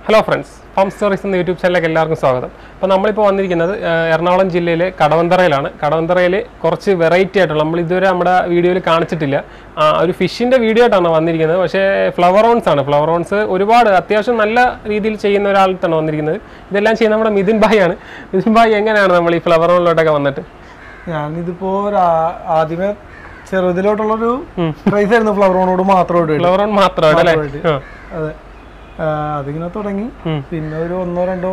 Hello friends farm stories എന്ന YouTube ചാനലിലേക്ക് എല്ലാവർക്കും സ്വാഗതം അപ്പോൾ നമ്മളിപ്പോൾ വന്നിരിക്കുന്നത് ആ, എറണാകുളം ജില്ലയിലെ കടവന്തറയിലാണ് കടവന്തറയിൽ കുറച്ച് വെറൈറ്റി ആയിട്ടുള്ള നമ്മൾ ഇതുവരെ നമ്മുടെ വീഡിയോയിൽ കാണിച്ചിട്ടില്ല ആ, ഒരു ഫിഷിൻ്റെ വീഡിയോ ആയിട്ടാണ് വന്നിരിക്കുന്നത് പക്ഷേ ഫ്ലവർ ഓൺസ് ആണ് ഫ്ലവർ ഓൺസ് ഒരുപാട് അത്യാവശ്യം നല്ല രീതിയിൽ ചെയ്യുന്ന ഒരാൾക്കാണ് വന്നിരിക്കുന്നത് ഇതെല്ലാം ചെയ്യുന്ന നമ്മുടെ മിഥുൻ ഭായി ആണ് മിഥുൻ ഭായി എങ്ങനെയാണ് നമ്മൾ ഈ ഫ്ലവർ ഓണിലോട്ടൊക്കെ വന്നിട്ട് ഞാനിതിപ്പോ ഒരു ആ- ആദ്യമേ ചെറുതിലോട്ടുള്ളൊരു ക്രൈസ് ആയിരുന്നു ഫ്ലവറോണോട് മാത്രമായിട്ട് ഫ്ലവർ ഓൺ മാത്രമാണ് അല്ലേ ആ. അതെ ആ, അതിങ്ങനെ തുടങ്ങി ഉം. പിന്നെ ഒരു ഒന്നോ രണ്ടോ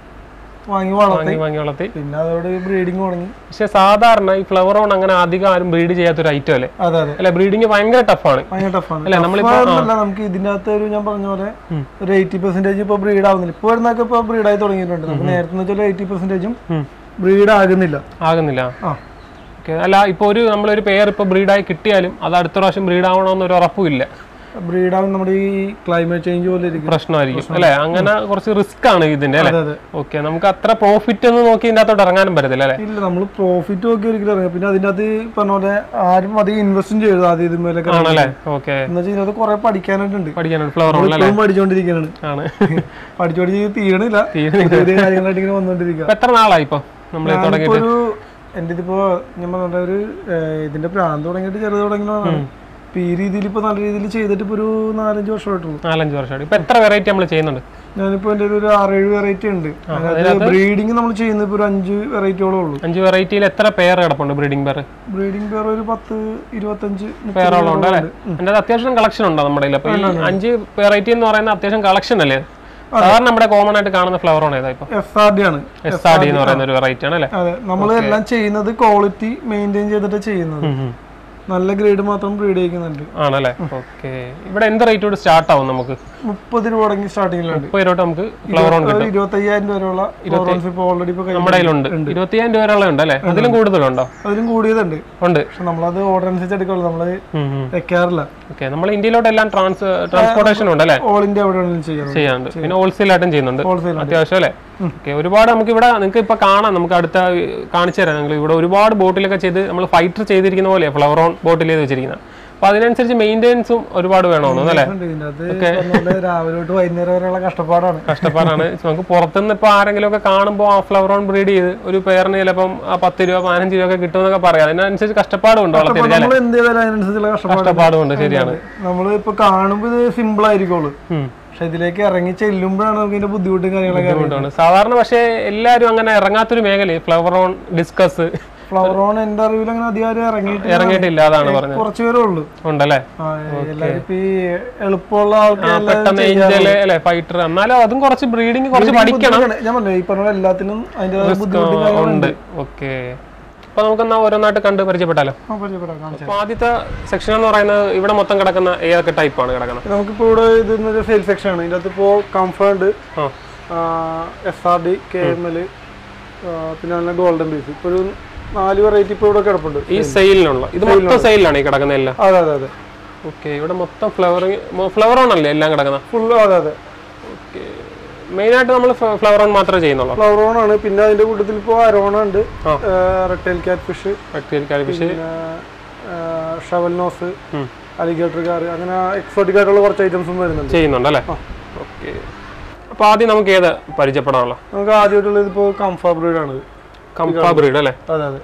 വാങ്ങി വളർത്തി വാങ്ങി വാങ്ങി വളർത്തി പിന്നെ അതോട് ബ്രീഡിങ് തുടങ്ങി പക്ഷേ സാധാരണ ഈ ഫ്ലവർ ഓൺ അങ്ങനെ അധികം ആരും ബ്രീഡ് ചെയ്യാത്തൊരു ഐറ്റം അല്ലേ അതെ അതെ അല്ലെ ബ്രീഡിങ് ഭയങ്കര ടഫാണ് ഭയങ്കര ടഫാണ് അല്ല, നമ്മളിപ്പോ- അല്ല നമുക്ക് ഇതിന്റെ അകത്ത് ഒരു ഞാൻ പറഞ്ഞ പോലെ ഒരു എയ്റ്റി പെർസെന്റേജ് ഇപ്പൊ ബ്രീഡ് ആവുന്നില്ല ഇപ്പൊ വരുന്നൊക്കെ ഇപ്പൊ ബ്രീഡ് ആയി തുടങ്ങിയിട്ടുണ്ട് നമുക്ക് നേരത്തെ വെച്ചാൽ എയ്റ്റി പെർസെന്റേജും ബ്രീഡ് ആകുന്നില്ല ആകുന്നില്ല ആ ഓക്കെ അല്ല ഇപ്പോൾ ഒരു നമ്മളൊരു പെയർ ഇപ്പോൾ ബ്രീഡായി കിട്ടിയാലും അത് അടുത്ത പ്രാവശ്യം ബ്രീഡ് ആവണമെന്നൊരു ഉറപ്പുമില്ല ബ്രീഡ് ആവും നമ്മുടെ ഈ ക്ലൈമറ്റ് ചേഞ്ച് പോലെ ഇരിക്കും പ്രശ്നമായിരിക്കും അല്ലേ അങ്ങനെ കുറച്ച് റിസ്ക് ആണ് ഇതിന്റെ അല്ലേ അതെ അതെ ഓക്കെ നമുക്ക് അത്ര പ്രോഫിറ്റ് ഒന്നും നോക്കി ഇതിന്റെ അകത്തോട്ട് ഇറങ്ങാനും പറ്റത്തില്ല അല്ലേ ഇല്ല നമ്മൾ പ്രോഫിറ്റ് നോക്കി ഒരിക്കലും ഇറങ്ങും പിന്നെ അതിന്റെ അകത്ത് പറഞ്ഞ പോലെ ആരും അധികം ഇൻവെസ്റ്റും ചെയ്യരുത് ആദ്യം ഇതുമേലൊക്കെ ആണല്ലേ ഓക്കെ എന്ന് വെച്ചാൽ ഇതിനകത്ത് കുറെ പഠിക്കാനായിട്ടുണ്ട് പഠിക്കാനുണ്ട് ഫ്ലവർ ഉള്ള ഇപ്പോഴും പഠിച്ചുകൊണ്ടിരിക്കുകയാണ് ആണ് പഠിച്ചു പഠിച്ച് തീരണില്ല തീരുന്നില്ല. പുതിയ പുതിയ കാര്യങ്ങളായിട്ട് ഇങ്ങനെ വന്നുകൊണ്ടിരിക്കുക ഇപ്പൊ എത്ര നാളായി ഇപ്പൊ നമ്മൾ തുടങ്ങി ഞാനിപ്പോ ഒരു എന്റെ ഇതിപ്പോ ഞാൻ പറഞ്ഞ ഒരു ഏഹ്, ഇതിന്റെ പ്രാന്ത് തുടങ്ങിയിട്ട് ചെറുത് തുടങ്ങിയതാണ് ഇപ്പൊ ഈ രീതിയിൽ ഇപ്പൊ നല്ല രീതിയിൽ ചെയ്തിട്ട് ഇപ്പൊ ഒരു നാലഞ്ച് വർഷമായിട്ടുള്ളൂ നാലഞ്ച് വർഷമായിട്ട് ഇപ്പൊ എത്ര വെറൈറ്റി നമ്മൾ ചെയ്യുന്നുണ്ട് ഞാനിപ്പോ എന്റെ ഒരു ആറേഴ് വെറൈറ്റി ഉണ്ട് അതിനകത്ത് ബ്രീഡിങ് നമ്മൾ ചെയ്യുന്നത് ഇപ്പൊ ഒരു അഞ്ച് വെറൈറ്റിയോളം ഉള്ളൂ അഞ്ച് വെറൈറ്റിയിൽ എത്ര പെയർ കിടപ്പുണ്ട് ബ്രീഡിംഗ് പെയർ ബ്രീഡിംഗ് പേർ ഒരു പത്ത് ഇരുപത്തഞ്ച് മുപ്പത് പെയറോളം ഉണ്ട് അല്ലേ എൻ്റെ അത് അത്യാവശ്യം കളക്ഷൻ ഉണ്ടോ നമ്മുടെ കയ്യിൽ അപ്പൊ ഈ അഞ്ച് വെറൈറ്റി എന്ന് പറയുന്ന അത്യാവശ്യം കളക്ഷൻ അല്ലേ സാധാരണ നമ്മുടെ കോമൺ ആയിട്ട് കാണുന്ന ഫ്ലവർ ആണ് ഏതാ ഇപ്പൊ എഫ് ആർ ഡി ആണ് എസ് ആർ ഡി എന്ന് പറയുന്ന ഒരു വെറൈറ്റി ആണ് അല്ലേ അതെ നമ്മൾ എല്ലാം ചെയ്യുന്നത് ക്വാളിറ്റി മെയിൻറ്റെയിൻ ചെയ്തിട്ട് ചെയ്യുന്നത് നല്ല ഗ്രേഡ് മാത്രം ബ്രീഡ് ചെയ്യിക്കുന്നുണ്ട് ആണല്ലേ ഓക്കെ ഇവിടെ എന്ത് റേറ്റോട് സ്റ്റാർട്ട് ആവും നമുക്ക് മുപ്പത് രൂപ തുടങ്ങി സ്റ്റാർട്ടിങ്ങിലുണ്ട് മുപ്പത് രൂപ നമുക്ക് ഫ്ലവർ ഓൺ കിട്ടും ഇരുപത്തയ്യായിരം രൂപയുള്ള ഫ്ലോറൻസ് ഇപ്പൊ ഓൾറെഡി ഇപ്പൊ കയ്യിൽ നമ്മുടെ കയ്യിലുണ്ട് ഇരുപത്തിയായിരം രൂപ വരെയുള്ള ഉണ്ട് അല്ലേ അതിലും കൂടുതലുണ്ടോ അതിലും കൂടിയതുണ്ട് ഉണ്ട് പക്ഷെ നമ്മളത് ഓർഡർ അനുസരിച്ച് എടുക്കുള്ളൂ നമ്മള് വെക്കാറില്ല ഓക്കെ നമ്മൾ ഇന്ത്യയിലോട്ട് എല്ലാം ട്രാൻസ് ട്രാൻസ്പോർട്ടേഷൻ ഉണ്ട് അല്ലേ ഓൾ ഇന്ത്യ എവിടെ വേണമെങ്കിലും ചെയ്യാം ചെയ്യാറുണ്ട് പിന്നെ ഹോൾസെയിൽ ആയിട്ടും ചെയ്യുന്നുണ്ട് ഹോൾസെയിൽ അത്യാവശ്യം അല്ലേ ഓക്കെ ഒരുപാട് നമുക്ക് ഇവിടെ നിങ്ങൾക്ക് ഇപ്പൊ കാണാം നമുക്ക് അടുത്ത കാണിച്ചു തരാം നിങ്ങൾ ഇവിടെ ഒരുപാട് ബോട്ടിലൊക്കെ ചെയ്ത് നമ്മൾ ഫൈറ്റർ ചെയ്തിരിക്കുന്ന പോലെ ഫ്ലവർ ഓൺ ബോട്ടിൽ ചെയ്ത് വെച്ചിരിക്കുന്നത് അപ്പൊ അതിനനുസരിച്ച് മെയിൻ്റെനൻസും ഒരുപാട് വേണമെന്ന് അല്ലേ ഉണ്ട് ഇതിന്റെ അത് പറഞ്ഞ രാവിലെ തൊട്ട് വൈകുന്നേരം വരെയുള്ള കഷ്ടപ്പാടാണ് കഷ്ടപ്പാടാണ് നമുക്ക് പുറത്തുനിന്ന് ഇപ്പൊ ആരെങ്കിലും ഒക്കെ കാണുമ്പോൾ ആ ഫ്ലവർ ഓൺ ബ്രീഡ് ചെയ്ത് ഒരു പേരിന് ചിലപ്പം ആ പത്ത് രൂപ പതിനഞ്ച് രൂപ ഒക്കെ കിട്ടുമെന്നൊക്കെ പറയാം അതിനനുസരിച്ച് കഷ്ടപ്പാടും ഉണ്ട് അപ്പൊ വളർത്തിയെടുക്കാൻ നമ്മൾ എന്ത് ചെയ്താലും അതിനനുസരിച്ചുള്ള കഷ്ടപ്പാട് കഷ്ടപ്പാടും ഉണ്ട് ശരിയാണ് നമ്മൾ ഇപ്പൊ കാണുമ്പോ ഇത് സിമ്പിൾ ആയിരിക്കുള്ളൂ ഉം. പക്ഷെ ഇതിലേക്ക് ഇറങ്ങി ചെല്ലുമ്പോഴാണ് നമുക്ക് ഇതിന്റെ ബുദ്ധിമുട്ടും കാര്യങ്ങളൊക്കെ അറിയുന്നത്. ബുദ്ധിമുട്ടാണ് സാധാരണ പക്ഷേ എല്ലാവരും അങ്ങനെ ഇറങ്ങാത്തൊരു മേഖല flowerhorn discuss flowerhorn എന്റെ അറിവിൽ അങ്ങനെ അധികം ആരും ഇറങ്ങിയിട്ട് ഇറങ്ങിയിട്ടില്ല അതാണ് പറഞ്ഞത് കുറച്ച് പേരേ ഉള്ളൂ ഉണ്ടല്ലേ ആ, എല്ലാവരും ഇപ്പൊ ഈ എളുപ്പമുള്ള ആ, ആൾക്കാർ പെട്ടെന്ന് ഏഞ്ചല് അല്ലെ ഫൈറ്റർ എന്നാലും അതും കുറച്ച് ബ്രീഡിങ് കുറച്ച് പഠിക്കണം ഞാൻ പറഞ്ഞു ഈ പറഞ്ഞ പോലെ എല്ലാത്തിനും അതിന്റെ ബുദ്ധിമുട്ടും ആ, ഉണ്ട് ഓക്കെ അപ്പൊ നമുക്കെന്നാ ഓരോന്നായിട്ട് കണ്ട് പരിചയപ്പെട്ടാലോ ആ, പരിചയപ്പെടാം, കാണിച്ചു അപ്പൊ ആദ്യത്തെ സെക്ഷൻ എന്ന് പറയുന്നത് ഇവിടെ മൊത്തം കിടക്കുന്ന ഏതൊക്കെ ടൈപ്പാണ് കിടക്കുന്നത് നമുക്കിപ്പോ ഇവിടെ ഇതൊരു സെയിൽ സെക്ഷൻ ആണ് ഇതിന്റെ അകത്ത് ഇപ്പോ കംഫർട്ട് ആ S R D K M L പിന്നെ നല്ല ഗോൾഡൻ ബീഫ് ഇപ്പൊ ഒരു നാല് വെറൈറ്റി ഇപ്പൊ ഇവിടെ കിടപ്പുണ്ട് ഈ സെയിലിനുള്ള ഇത് മൊത്തം സെയിലാണ് ഈ കിടക്കുന്ന എല്ലാം അതെ അതെ അതെ ഓക്കെ ഇവിടെ മൊത്തം ഫ്ലവറിങ് ഫ്ലവർ ഓൺ അല്ലേ എല്ലാം കിടക്കുന്ന ഫുള്ള് അതെ അതെ ഓക്കെ മെയിനായിട്ട് നമ്മൾ ഫ്ലവർ ഓൺ മാത്രമേ ചെയ്യുന്നുള്ളൂ ഫ്ലവർ ഓൺ ആണ് പിന്നെ അതിന്റെ കൂട്ടത്തിൽ ഇപ്പോ അരോണ ഉണ്ട് ആ. Redtail catfish bacteria fish പിന്നെ ഷവൽ നോസ് അലിഗേറ്റർ കാർ അങ്ങനെ എക്സോട്ടിക് ആയിട്ടുള്ള കുറച്ച് ഐറ്റംസും വരുന്നുണ്ട് ചെയ്യുന്നുണ്ട് അല്ലേ ഓക്കെ അപ്പൊ ആദ്യം നമുക്ക് ഏത് പരിചയപ്പെടാനുള്ള നമുക്ക് ആദ്യമായിട്ടുള്ളത് ഇപ്പോൾ കംഫ ബ്രീഡ് ആണ് കംഫ ബ്രീഡ് അല്ലേ അതെ അതെ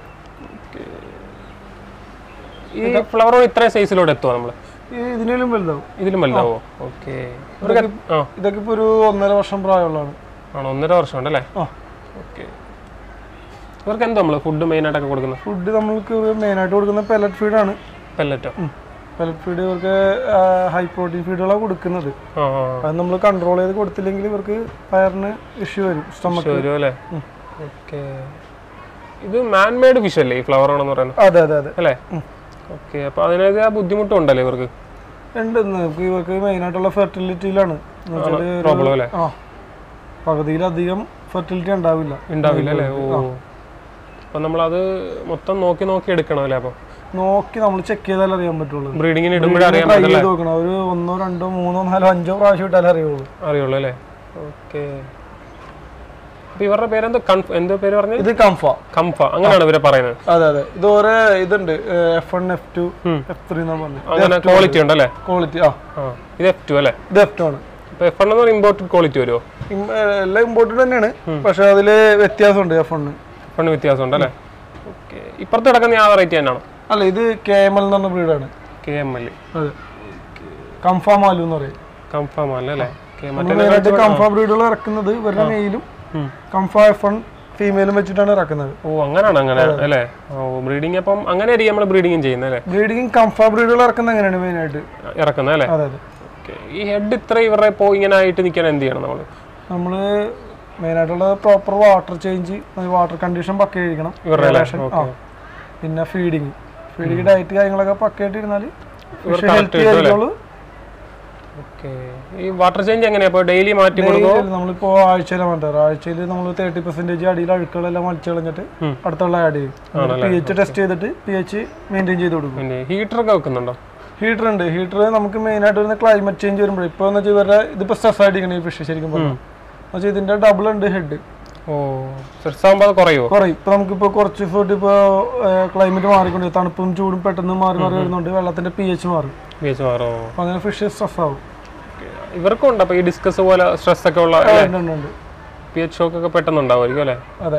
ഈ ഫ്ലവർ ഓൺ ഇത്രയും സൈസിലോട്ട് എത്തുമോ നമ്മൾ ഈ ഇതിനേലും വലുതാവും ഇതിലും വലുതാവോ ഓക്കെ ആ ഇതൊക്കെ ഇപ്പോൾ ഒരു ഒന്നര വർഷം പ്രായമുള്ളതാണ് ആണോ ഒന്നര വർഷം ഉണ്ടല്ലേ ആ ഓക്കെ ഇവർക്ക് എന്തോ നമ്മൾ ഫുഡ് മെയിനായിട്ടൊക്കെ കൊടുക്കുന്നത് ഫുഡ് നമ്മൾക്ക് മെയിനായിട്ട് കൊടുക്കുന്ന പെലറ്റ് ഫീഡാണ് പെല്ലറ്റോ പെലറ്റ് ഫീഡ് ഇവർക്ക് ഹൈ പ്രോട്ടീൻ ഫീഡുകളാണ് കൊടുക്കുന്നത് ആ ആ അത് നമ്മൾ കൺട്രോൾ ചെയ്ത് കൊടുത്തില്ലെങ്കിൽ ഇവർക്ക് പയറിന് ഇഷ്യൂ വരും സ്റ്റമക്ക് വരും അല്ലേ ഓക്കെ ഇത് മാൻമെയ്ഡ് ഫിഷ് അല്ലേ ഈ ഫ്ലവർ ആണെന്ന് പറയുന്നത് അതെ അതെ അതെ അല്ലേ ഓക്കെ അപ്പൊ അതിനൊക്കെ ബുദ്ധിമുട്ടും ഉണ്ടല്ലേ ഇവർക്ക് ഉണ്ട് നമുക്ക് ഇവർക്ക് മെയിനായിട്ടുള്ള ഫെർട്ടിലിറ്റിയിലാണ് എന്ന് വെച്ചാല് ഒരു- പ്രോബ്ലം അല്ലേ ആ പകുതിയിലധികം ഫെർട്ടിലിറ്റി ഉണ്ടാവില്ല ഉണ്ടാവില്ല അല്ലേ ഓ അപ്പൊ നമ്മളത് മൊത്തം നോക്കി നോക്കി എടുക്കണം അല്ലേ അപ്പൊ നോക്കി നമ്മൾ ചെക്ക് ചെയ്താലേ അറിയാൻ പറ്റുള്ളൂ ബ്രീഡിങ്ങിന് ഇടുമ്പോഴേ അറിയാൻ ട്രൈ പറ്റില്ല ചെയ്ത് നോക്കണം ഒരു ഒന്നോ രണ്ടോ മൂന്നോ നാലോ അഞ്ചോ പ്രാവശ്യം ഇട്ടാലേ അറിയുള്ളൂ അറിയുള്ളൂ അല്ലേ ഓക്കെ അപ്പൊ ഇവരുടെ പേരെന്തോ കൺഫ് എന്തോ പേര് പറഞ്ഞത് ഇത് കംഫ കംഫ അങ്ങനെയാണ് ഇവരെ പറയുന്നത് അതെ അതെ ഇത് ഓരോ ഇതുണ്ട് F one F two F three എന്നാ പറഞ്ഞു അങ്ങനെ ക്വാളിറ്റി ഉണ്ടല്ലേ ക്വാളിറ്റി ആ ആ ഇത് എഫ് ടു അല്ലേ ഇത് എഫ് ടു ആണ് ഇപ്പൊ എഫ് എൺ എന്ന് പറയുമ്പോൾ ഇമ്പോർട്ടഡ് ക്വാളിറ്റി വരുമോ ഇം- ഏഹ് എല്ലാം ഇമ്പോർട്ടഡ് തന്നെയാണ് പക്ഷെ അതില് വ്യത്യാസമുണ്ട് എഫ് എണ്ണ് എഫ് എണ്ണ് വ്യത്യാസമുണ്ട് അല്ലേ ഓക്കെ ഇപ്പുറത്ത് കിടക്കുന്ന ആ വെറൈറ്റി തന്നെയാണോ അല്ല ഇത് കെ എം എൽ എന്ന് പറഞ്ഞ ബ്രീഡാണ് കെ എം എൽ അതെ കംഫാ മാലു എന്ന് പറയും കൺഫേം അല്ല അല്ലേ കെ നമ്മൾ മെയിനായിട്ട് കംഫാ ബ്രീഡുകൾ ഇറക്കുന്നത് ഇവരുടെ മെയിലും കംഫാ എഫ് എൺ ഫീമെയിലും വെച്ചിട്ടാണ് ഇറക്കുന്നത് ഓ അങ്ങനെയാണ് അങ്ങനെ അല്ലേ ഓ ബ്രീഡിങ് അപ്പം അങ്ങനെ ആയിരിക്കും നമ്മൾ ബ്രീഡിങ്ങും ചെയ്യുന്നത് അല്ലേ ബ്രീഡിങ് കംഫാ ബ്രീഡുകൾ ഇറക്കുന്നത് എങ്ങനെയാണ് മെയിനായിട്ട് ഇറക്കുന്നത് അല്ലേ അതെ അതെ ഓക്കെ ഈ ഹെഡ് ഇത്ര ഇവരുടെ ഇപ്പോൾ ഇങ്ങനെ ആയിട്ട് നിൽക്കാൻ എന്ത് ചെയ്യണം നമ്മൾ നമ്മൾ മെയിനായിട്ടുള്ള proper water change water condition പക്ക കഴിക്കണം ഇവരുടെ അല്ലേ Aeration, ആ. പിന്നെ ഫീഡിങ് ഫീഡിങ് ഡയറ്റ് കാര്യങ്ങളൊക്കെ പക്കയായിട്ട് ഇരുന്നാൽ correct ഹെൽത്തി കിട്ടും അല്ലേ? ആയിരിക്കുള്ളൂ ഓക്കെ ഈ വാട്ടർ ചേഞ്ച് എങ്ങനെയാ അപ്പോൾ ഡെയിലി മാറ്റി കൊടുക്കുമോ നമ്മളിപ്പോ ആഴ്ചയിലെ മാറ്റാറ് ആഴ്ചയിൽ നമ്മൾ തേർട്ടി പെർസെന്റേജ് അടിയിൽ അഴുക്കുകളെല്ലാം വലിച്ചു കളഞ്ഞിട്ട് ഉം. അടുത്തുള്ള ആഡ് ചെയ്യും പി എച്ച് ടെസ്റ്റ് ചെയ്തിട്ട് പി എച്ച് മെയിൻറ്റെയിൻ ചെയ്ത് കൊടുക്കും പിന്നെ ഹീറ്ററൊക്കെ വെക്കുന്നുണ്ടോ ഹീറ്റർ ഉണ്ട് ഹീറ്റർ നമുക്ക് മെയിൻ ആയിട്ട് വരുന്ന ക്ലൈമറ്റ് ചേഞ്ച് വരുമ്പോൾ ഇപ്പോൾ എന്ന് വെച്ചാൽ ഇവരുടെ ഇതിപ്പോൾ സ്ട്രെസ് ആയിട്ടിരിക്കണം ഈ ഫിഷ് ശരിക്കും പറഞ്ഞാൽ എന്ന് വെച്ചാൽ ഇതിന്റെ ഡബിൾ ഉണ്ട് ഹെഡ് ഓ സ്ട്രെസ് ആകുമ്പോൾ അത് കുറയുമോ കുറയും ഇപ്പൊ നമുക്കിപ്പോ കുറച്ച് ദിവസമായിട്ട് ഇപ്പോൾ ക്ലൈമറ്റ് മാറിക്കൊണ്ട് തണുപ്പും ചൂടും പെട്ടെന്ന് മാറി മാറി വരുന്നുണ്ട് വെള്ളത്തിന്റെ പി എച്ച് മാറും പി എച്ച് മാറോ അപ്പൊ അങ്ങനെ ഫിഷ് സ്ട്രെസ് ആവും ഇവർക്കും ഉണ്ട് അപ്പോൾ ഈ ഡിസ്കസ് പോലെ സ്ട്രെസ് ഒക്കെ ഉള്ള ഉണ്ട്, ഉണ്ട്, ഉണ്ട്. പി എച്ച് ഷോക്ക് ഒക്കെ പെട്ടെന്ന് ഉണ്ടാവുമായിരിക്കും അല്ലേ അതെ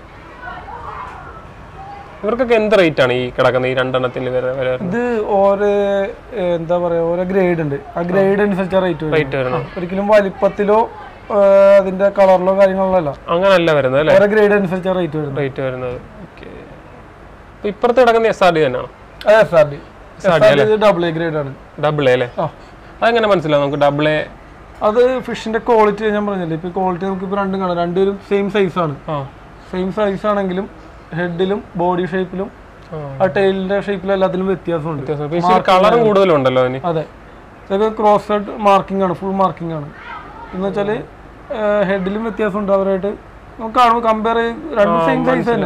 ഇവർക്കൊക്കെ എന്ത് റേറ്റ് ആണ് ഈ കിടക്കുന്ന ഈ രണ്ടെണ്ണത്തിൽ വരെ വരെ ഇത് ഓരോ ഏ, എന്താ പറയാ ഓരോ ഗ്രേഡ് ഉണ്ട് ആ ഗ്രേഡ് അനുസരിച്ച് റേറ്റ് വരും റേറ്റ് വരുന്നത് ഒരിക്കലും വലിപ്പത്തിലോ ഏ, അതിന്റെ കളറിലോ കാര്യങ്ങളിലോ അല്ല അങ്ങനല്ല വരുന്നത് അല്ലേ ഓരോ ഗ്രേഡ് അനുസരിച്ച് റേറ്റ് വരുന്നത് റേറ്റ് വരുന്നത് ഓക്കെ ഇപ്പുറത്ത് കിടക്കുന്ന എസ് ആർ ഡി തന്നെയാണ് അതെ S R D S R D ഇത് ഡബിൾ എ ഗ്രേഡ് ആണ് ഡബിൾ എ അല്ലേ ആ അതെങ്ങനെ മനസ്സിലാവും നമുക്ക് ഡബിൾ എ അത് ഫിഷിന്റെ ക്വാളിറ്റി ഞാൻ പറഞ്ഞില്ലേ ഇപ്പൊ ക്വാളിറ്റി നമുക്ക് ഇപ്പൊ രണ്ടും കാണാം രണ്ടുപേരും സെയിം സൈസ് ആണ് ആ സെയിം സൈസ് ആണെങ്കിലും ഹെഡിലും ബോഡി ഷേപ്പിലും ആ. ആ ടൈലിന്റെ ഷേപ്പിലും എല്ലാത്തിലും വ്യത്യാസമുണ്ട് വ്യത്യാസം. ഇപ്പൊ ഇച്ചിരി കളറും കൂടുതലുണ്ടല്ലോ അതിന് അതെ ഇതൊക്കെ ക്രോസ് ഹെഡ് മാർക്കിംഗ് ആണ് ഫുൾ മാർക്കിംഗ് ആണ് എന്ന് വെച്ചാല് ഹെഡിലും വ്യത്യാസമുണ്ട് അവരായിട്ട് നമുക്ക് കാണുമ്പോൾ കമ്പയർ രണ്ടും സെയിം സൈസ് തന്നെ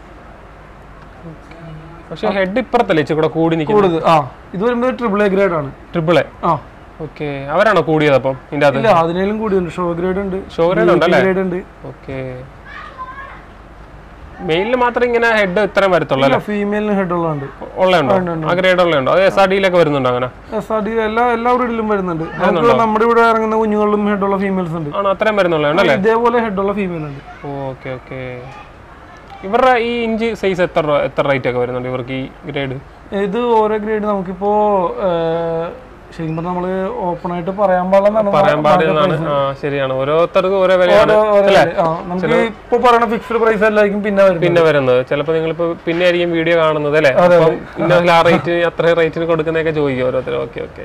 പക്ഷെ ഹെഡ് ഇപ്പുറത്തല്ലേ ഇച്ചിരി കൂടെ കൂടി നിൽക്കുന്നത് കൂടുതൽ ആ ഇത് വരുമ്പോൾ ട്രിപ്പിൾ എ ഗ്രേഡ് ആണ് ട്രിപ്പിൾ എ ആ ഓക്കെ അവരാണോ കൂടിയത് അപ്പം ഇതിന്റെ അകത്ത് ഇല്ല അതിനേലും കൂടിയുണ്ട് ഷോ ഗ്രേഡ് ഉണ്ട് ഷോ ഗ്രേഡ് ഉണ്ടല്ലേ ഗ്രേഡ് ഉണ്ട് ഓക്കെ മെയിലിൽ മാത്രം ഇങ്ങനെ ഹെഡ് ഇത്രയും വരത്തുള്ളൂ അല്ലേ ഫീമെയിലിന് ഹെഡ് ഉള്ളതുണ്ട് ഉള്ളതുണ്ടോ ആ ഗ്രേഡ് ഉള്ളതുണ്ടോ അത് എസ് ആർ ഡിയിലൊക്കെ വരുന്നുണ്ടോ അങ്ങനെ എസ് ആർ ഡി എല്ലാ എല്ലാ ബ്രീഡിലും വരുന്നുണ്ട് നമുക്ക് നമ്മുടെ ഇവിടെ ഇറങ്ങുന്ന കുഞ്ഞുങ്ങളിലും ഹെഡുള്ള ഫീമെയിൽസ് ഉണ്ട് ആണോ അത്രയും വരുന്നുള്ളതുണ്ടല്ലേ ഇതേപോലെ ഹെഡുള്ള ഫീമെയിൽ ഉണ്ട് ഓക്കെ ഓക്കെ ഇവരുടെ ഈ ഇഞ്ച് സൈസ് എത്ര രൂപ- എത്ര റേറ്റ് ഒക്കെ വരുന്നുണ്ട് ഇവർക്ക് ഈ ഗ്രേഡ് ഇത് ഓരോ ഗ്രേഡ് നമുക്കിപ്പോ ഏഹ്, ശരിക്കും പറഞ്ഞാൽ നമ്മള് ഓപ്പൺ ആയിട്ട് പറയാൻ പാടില്ലെന്നാണ് പറയാൻ പാടില്ലെന്നാണ് ആ ശരിയാണ് ഓരോരുത്തർക്കും ഓരോ വിലയാണ് ഓരോ- ഓരോ rate. ആ, നമുക്ക് ഇപ്പൊ പറയുന്ന ഫിക്സ്ഡ് പ്രൈസ് അല്ലായിരിക്കും പിന്നെ വരുന്നത് പിന്നെ വരുന്നത് ചിലപ്പോൾ നിങ്ങളിപ്പോ പിന്നെ ആയിരിക്കും വീഡിയോ കാണുന്നത് അല്ലേ അപ്പം പിന്നെ ആ റേറ്റ് അത്ര റേറ്റിന് കൊടുക്കുന്നതൊക്കെ ചോദിക്കും ഓരോരുത്തർ ഓക്കെ ഓക്കെ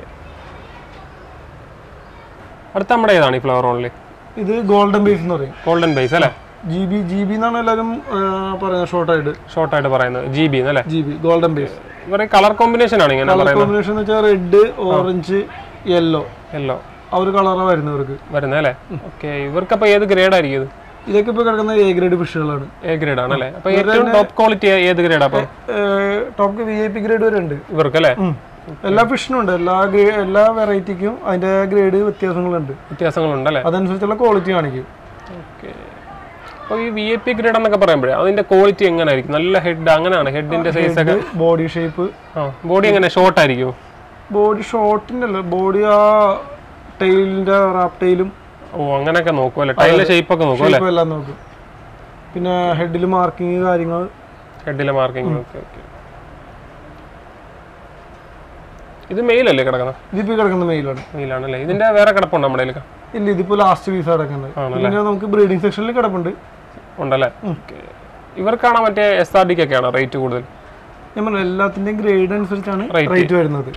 അടുത്ത നമ്മുടെ ഏതാണ് ഈ ഫ്ലവർ ഓൺലി ഇത് ഗോൾഡൻ ബേസ് എന്ന് പറയും ഗോൾഡൻ ബേസ് അല്ലേ ജി ബി ജി ബി എന്നാണ് എല്ലാവരും പറയുന്നത് ഷോർട്ടായിട്ട് ഷോർട്ടായിട്ട് പറയുന്നത് ജി ബി അല്ലേ ജി ബി ഗോൾഡൻ ബേസ് ഇവരുടെ കളർ കോമ്പിനേഷൻ ആണ് ഇങ്ങനെ പറയുന്നത് കോമ്പിനേഷൻ എന്ന് വെച്ചാൽ റെഡ് ഓറഞ്ച് യെല്ലോ എല്ലോ ആ ഒരു കളറാണ് വരുന്നവർക്ക് വരുന്നത് അല്ലേ ഓക്കെ ഇവർക്ക് അപ്പൊ ഏത് ഗ്രേഡ് ആയിരിക്കും ഇത് ഇതൊക്കെ ഇപ്പൊ കിടക്കുന്ന എ ഗ്രേഡ് ഫിഷുകളാണ് എ ഗ്രേഡ് ആണ് അല്ലേ അപ്പൊ ഏറ്റവും ടോപ്പ് ക്വാളിറ്റി ഏത് ഗ്രേഡ് അപ്പൊ top V I P grade വരെ ഉണ്ട് ഇവർക്ക് അല്ലേ ഉം. എല്ലാ ഫിഷിനും ഉണ്ട് എല്ലാ ഗ്രേ എല്ലാ വെറൈറ്റിക്കും അതിന്റെ ഗ്രേഡ് വ്യത്യാസങ്ങളുണ്ട് വ്യത്യാസങ്ങളുണ്ട് അല്ലേ അതനുസരിച്ചുള്ള ക്വാളിറ്റി കാണിക്കും ഓക്കെ അപ്പോൾ ഈ വി ഐ പി ഗ്രേഡ് എന്നൊക്കെ പറയുമ്പോഴേ അതിന്റെ ക്വാളിറ്റി എങ്ങനെ ആയിരിക്കും നല്ല ഹെഡ് അങ്ങനെയാണ് ഹെഡിന്റെ സൈസ് ഒക്കെ ബോഡി ഷേപ്പ് ആ ബോഡി എങ്ങനെ ഷോർട്ട് ആയിരിക്കും ബോഡി ഷോർട്ടിന്റെ അല്ല ബോഡി ആ ടൈലിന്റെ റാപ്പ് ടൈലും ഓ അങ്ങനെയൊക്കെ നോക്കും അല്ലേ ടൈലിന്റെ ഷേപ്പ് ഒക്കെ നോക്കും അല്ലേ എല്ലാം നോക്കും പിന്നെ ഹെഡിൽ മാർക്കിങ് കാര്യങ്ങൾ ഹെഡിലെ മാർക്കിംഗ് ഓക്കെ ഓക്കെ ഇത് മെയിലല്ലേ കിടക്കുന്നത് ഇതിപ്പോ കിടക്കുന്ന മെയിലാണ് മെയിലാണല്ലേ ഇതിന്റെ വേറെ കിടപ്പുണ്ട് നമ്മുടെ കയ്യിലൊക്കെ ഇല്ല ഇതിപ്പോ ലാസ്റ്റ് പീസ് കിടക്കുന്നത് പിന്നെ നമുക്ക് ബ്രീഡിംഗ് സെക്ഷനിൽ കിടപ്പുണ്ട് ഉണ്ടല്ലേ ഓക്കെ ഇവർക്കാണോ മറ്റേ എസ് ആർ ഡിക്കൊക്കെയാണോ റേറ്റ് കൂടുതൽ ഞാൻ പറഞ്ഞു എല്ലാത്തിന്റെയും ഗ്രേഡ് അനുസരിച്ചാണ് Rate. റേറ്റ് വരുന്നത്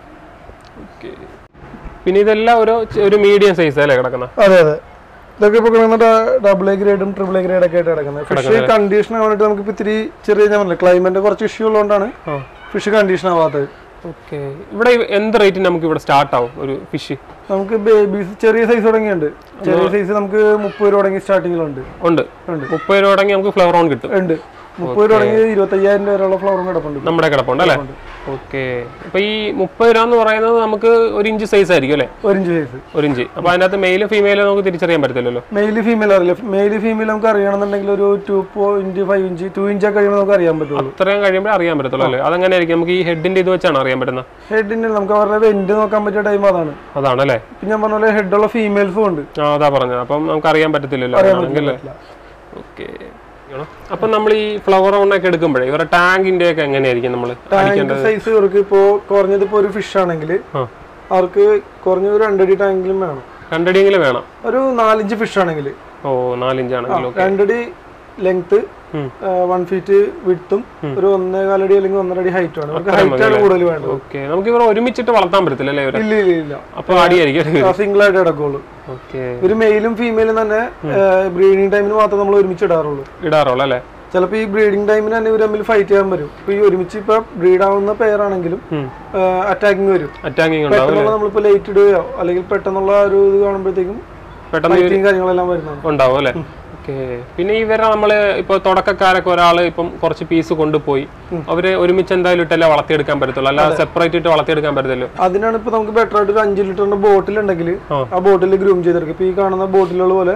പിന്നെ ഇതെല്ലാം ഒരു ഒരു മീഡിയം സൈസ് അല്ലേ കിടക്കുന്നത് അതെ അതെ ഇതൊക്കെ ഇപ്പൊ കിടക്കുന്ന ഡബിൾ എ ഗ്രേഡും ട്രിപ്പിൾ എ ഗ്രേഡ് ഒക്കെ ആയിട്ട് കിടക്കുന്നത് ഫിഷ് കണ്ടീഷൻ ആവാനായിട്ട് നമുക്ക് ഇപ്പൊ ഇത്തിരി ചെറിയ ഞാൻ പറഞ്ഞില്ല ക്ലൈമറ്റ് കുറച്ച് ഇഷ്യൂ ഉള്ളതുകൊണ്ടാണ് ആ ഫിഷ് കണ്ടീഷൻ ആവാത്തത് ഓക്കെ ഇവിടെ എന്ത് റേറ്റിന് നമുക്ക് ഇവിടെ സ്റ്റാർട്ട് ആവും ഒരു ഫിഷ് നമുക്ക് ബേബീസ് ചെറിയ സൈസ് തുടങ്ങിയുണ്ട് ചെറിയ സൈസ് നമുക്ക് മുപ്പത് രൂപ തുടങ്ങി സ്റ്റാർട്ടിങ്ങിലുണ്ട് ഉണ്ട് ഉണ്ട്. മുപ്പത് രൂപ തുടങ്ങി നമുക്ക് ഫ്ലവർ ഓൺ കിട്ടും ഉണ്ട് മുപ്പത് രൂപ തുടങ്ങി ഇരുപത്തയ്യായിരം രൂപ വരെയുള്ള ഫ്ലവറും കിടപ്പുണ്ട് നമ്മുടെ കിടപ്പുണ്ട് അല്ലേ ഓക്കെ അപ്പൊ ഈ മുപ്പത് രൂപ എന്ന് പറയുന്നത് നമുക്ക് ഒരു ഇഞ്ച് സൈസ് ആയിരിക്കും അല്ലേ ഒരു ഇഞ്ച് സൈസ് ഒരു ഇഞ്ച് അപ്പൊ അതിനകത്ത് മെയിലും ഫീമെയിലും നമുക്ക് തിരിച്ചറിയാൻ പറ്റത്തില്ലല്ലോ മെയിൽ ഫീമെയിൽ അറിയില്ല മെയിൽ ഫീമെയിൽ നമുക്ക് അറിയണമെന്നുണ്ടെങ്കിൽ ഒരു two point five inch two inch ഒക്കെ കഴിയുമ്പോൾ നമുക്ക് അറിയാൻ പറ്റുള്ളൂ അത്രയും കഴിയുമ്പോൾ അറിയാൻ പറ്റത്തുള്ളൂ അല്ലേ അതെങ്ങനെ ആയിരിക്കും നമുക്ക് ഈ ഹെഡിന്റെ ഇത് വെച്ചാണ് അറിയാൻ പറ്റുന്നത് ഹെഡിന് നമുക്ക് അവരുടെ വെന്റ് നോക്കാൻ പറ്റിയ ടൈം അതാണ് അതാണല്ലേ ഇപ്പൊ ഞാൻ പറഞ്ഞ പോലെ ഹെഡുള്ള ഫീമെയിൽസും ഉണ്ട് ആ അതാ പറഞ്ഞത് അപ്പം നമുക്ക് അറിയാൻ പറ്റത്തില്ലല്ലോ അങ്ങനെയാണെങ്കിൽ പറ്റില്ല. ഓക്കെ അപ്പം നമ്മൾ ഈ ഫ്ലവർ ഓണൊക്കെ എടുക്കുമ്പോഴേ ഇവരുടെ ടാങ്കിന്റെ ഒക്കെ എങ്ങനെയായിരിക്കും നമ്മൾ ടാങ്ക് സൈസ് ഇവർക്ക് ഇപ്പോ കുറഞ്ഞത് ഇപ്പോ ഒരു ഫിഷ് ആണെങ്കിൽ ആ അവർക്ക് കുറഞ്ഞ ഒരു രണ്ടടി ടാങ്കിലും വേണം രണ്ടടിയെങ്കിലും വേണം ഒരു നാലിഞ്ച് ഫിഷ് ആണെങ്കിൽ ഓ നാലിഞ്ചാണെങ്കിലും രണ്ടടി ലെങ്ത് ഉം. വൺ ഫീറ്റ് വിട്ടും ഒരു ഒന്നേ കാലടി അല്ലെങ്കിൽ ഒന്നര അടി ഹൈറ്റ് ആണ് അവർക്ക് ഹൈറ്റ് ആണ് കൂടുതൽ വേണ്ടത് ഓക്കെ നമുക്ക് ഇവർ ഒരുമിച്ചിട്ട് വളർത്താൻ പറ്റത്തില്ല അല്ലേ ഇവരെ ഇല്ല ഇല്ല ഇല്ല അപ്പൊ അടിയായിരിക്കും സിംഗിൾ ആയിട്ട് കിടക്കുള്ളൂ ഓക്കെ ഒരു മെയിലും ഫീമെയിലും തന്നെ ബ്രീഡിംഗ് ടൈമിന് മാത്രം നമ്മൾ ഒരുമിച്ച് ഇടാറുള്ളൂ ഇടാറുള്ളൂ അല്ലേ ചിലപ്പോൾ ഈ ബ്രീഡിംഗ് ടൈമിന് തന്നെ ഇവർ തമ്മിൽ ഫൈറ്റ് ചെയ്യാൻ വരും ഇപ്പൊ ഈ ഒരുമിച്ച് ഇപ്പൊ ബ്രീഡ് ആവുന്ന പെയറാണെങ്കിലും അറ്റാക്കിങ് വരും അറ്റാക്കിങ് ഉണ്ടാവും പെട്ടെന്നുള്ള നമ്മളിപ്പോ ലേറ്റ് ഇടുകയോ അല്ലെങ്കിൽ പെട്ടെന്നുള്ള ഒരു ഇത് കാണുമ്പോഴത്തേക്കും പെട്ടെന്ന് ഫൈറ്റിങ് കാര്യങ്ങളെല്ലാം വരുന്നതാണ് ഉണ്ടാവും അല്ലേ ഓക്കെ പിന്നെ ഇവരെ നമ്മള് ഇപ്പൊ തുടക്കക്കാരൊക്കെ ഒരാള് ഇപ്പം കുറച്ച് പീസ് കൊണ്ടുപോയി അവര് ഒരുമിച്ച് എന്തായാലും ഇട്ടല്ലേ വളർത്തിയെടുക്കാൻ പറ്റത്തുള്ളൂ അല്ലാതെ സെപ്പറേറ്റ് ഇട്ട് വളർത്തിയെടുക്കാൻ പറ്റത്തില്ലോ അതിനാണ് ഇപ്പൊ നമുക്ക് ബെറ്റർ ആയിട്ട് ഒരു അഞ്ച് ലിറ്ററിന്റെ ബോട്ടിൽ ഉണ്ടെങ്കിൽ ആ. ആ ബോട്ടിൽ ഗ്രൂം ചെയ്തെടുക്കും ഇപ്പൊ ഈ കാണുന്ന ബോട്ടിലുകൾ പോലെ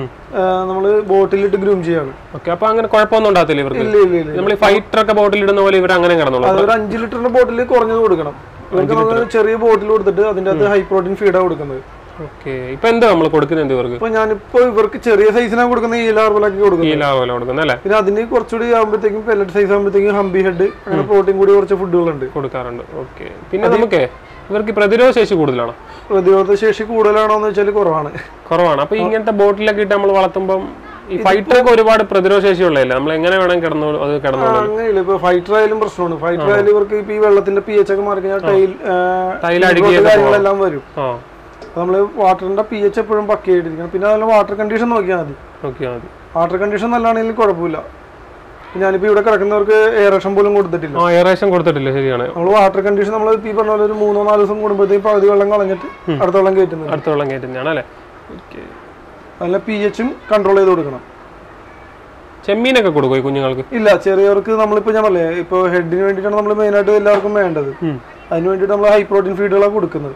നമ്മൾ ബോട്ടിലിട്ട് ഗ്രൂം ചെയ്യാണ് ഓക്കെ അപ്പൊ അങ്ങനെ കുഴപ്പമൊന്നും ഉണ്ടാകത്തില്ല ഇവർക്ക് ഇല്ല ഇല്ല ഇല്ല നമ്മൾ ഈ ഫൈറ്റർ ഒക്കെ ബോട്ടിൽ ഇടുന്ന പോലെ ഇവർ അങ്ങനെ കിടന്നോളൂ അത് ഒരു അഞ്ച് ലിറ്ററിന്റെ ബോട്ടിൽ കുറഞ്ഞത് കൊടുക്കണം ഇവർക്ക് നമ്മൾ ചെറിയ ബോട്ടിൽ കൊടുത്തിട്ട് അതിന്റെ അകത്ത് ഹൈ പ്രോട്ടീൻ ഫീഡാണ് കൊടുക്കുന്നത് ഓക്കെ ഇപ്പൊ എന്താ നമ്മൾ കൊടുക്കുന്നത് എന്ത് ഇവർക്ക് ഇപ്പൊ ഞാനിപ്പോ ഇവർക്ക് ചെറിയ സൈസിനാണ് കൊടുക്കുന്നത് ഈ ലാർബലാക്കി ഈ കൊടുക്കുന്നത് ലാഭമല്ല കൊടുക്കുന്നത് അല്ലേ പിന്നെ അതിന് കുറച്ചുകൂടി ആകുമ്പോഴത്തേക്കും പെല്ലറ്റ് സൈസ് ആകുമ്പോഴത്തേക്കും ഹംബി ഹെഡ് അങ്ങനെ പ്രോട്ടീൻ കൂടി കുറച്ച് ഫുഡുകളുണ്ട് കൊടുക്കാറുണ്ട് ഓക്കെ പിന്നെ നമുക്ക് ഇവർക്ക് ഈ പ്രതിരോധ ശേഷി കൂടുതലാണ് പ്രതിരോധ ശേഷി കൂടുതലാണോ എന്ന് വെച്ചാൽ കുറവാണ് കുറവാണ് അപ്പൊ ഇങ്ങനത്തെ ബോട്ടിലൊക്കെ ഇട്ട് നമ്മൾ വളർത്തുമ്പോൾ ഈ ഫൈറ്ററൊക്കെ ഒരുപാട് പ്രതിരോധ ശേഷി ഉള്ളതല്ലേ നമ്മൾ എങ്ങനെ വേണം കിടന്നോളൂ അത് കിടന്നോളൂ അങ്ങനെയില്ല ഇപ്പൊ ഫൈറ്റർ ആയാലും പ്രശ്നമാണ് ഫൈറ്റർ ആയാലും ഇവർക്ക് ഇപ്പൊ ഈ വെള്ളത്തിന്റെ പി എച്ച് ഒക്കെ മാറി കഴിഞ്ഞാൽ ടൈൽ ടൈൽ ടൈൽ അടുക്കിയൊക്കെ കാര്യങ്ങളെല്ലാം വരും ആ അപ്പൊ നമ്മള് വാട്ടറിന്റെ പി എച്ച് എപ്പോഴും പക്കയായിട്ടിരിക്കണം പിന്നെ അതുപോലെ വാട്ടർ കണ്ടീഷൻ നോക്കിയാൽ മതി നോക്കിയാൽ മതി വാട്ടർ കണ്ടീഷൻ നല്ലതാണെങ്കിൽ കുഴപ്പമില്ല ഇപ്പൊ ഞാനിപ്പോ ഇവിടെ കിടക്കുന്നവർക്ക് എയറേഷൻ പോലും കൊടുത്തിട്ടില്ല ആ എയറേഷൻ കൊടുത്തിട്ടില്ല ശരിയാണ് നമ്മൾ വാട്ടർ കണ്ടീഷൻ നമ്മൾ ഈ പറഞ്ഞ പോലെ ഒരു മൂന്നോ നാല് ദിവസം കൂടുമ്പോഴത്തേക്ക് പകുതി വെള്ളം കളഞ്ഞിട്ട് അടുത്ത വെള്ളം കയറ്റുന്നത് അടുത്ത വെള്ളം കയറ്റുന്നതാണ് അല്ലേ ഓക്കെ അതിലെ പി എച്ചും കൺട്രോൾ ചെയ്ത് കൊടുക്കണം ചെമ്മീനൊക്കെ കൊടുക്കും ഈ കുഞ്ഞുങ്ങൾക്ക് ഇല്ല ചെറിയവർക്ക് നമ്മളിപ്പോ ഞാൻ പറഞ്ഞേ ഇപ്പൊ ഹെഡിന് വേണ്ടിയിട്ടാണ് നമ്മൾ മെയിൻ ആയിട്ട് എല്ലാവർക്കും വേണ്ടത് ഉം. അതിന് വേണ്ടിയിട്ട് നമ്മൾ ഹൈ പ്രോട്ടീൻ ഫീഡുകളാണ് കൊടുക്കുന്നത്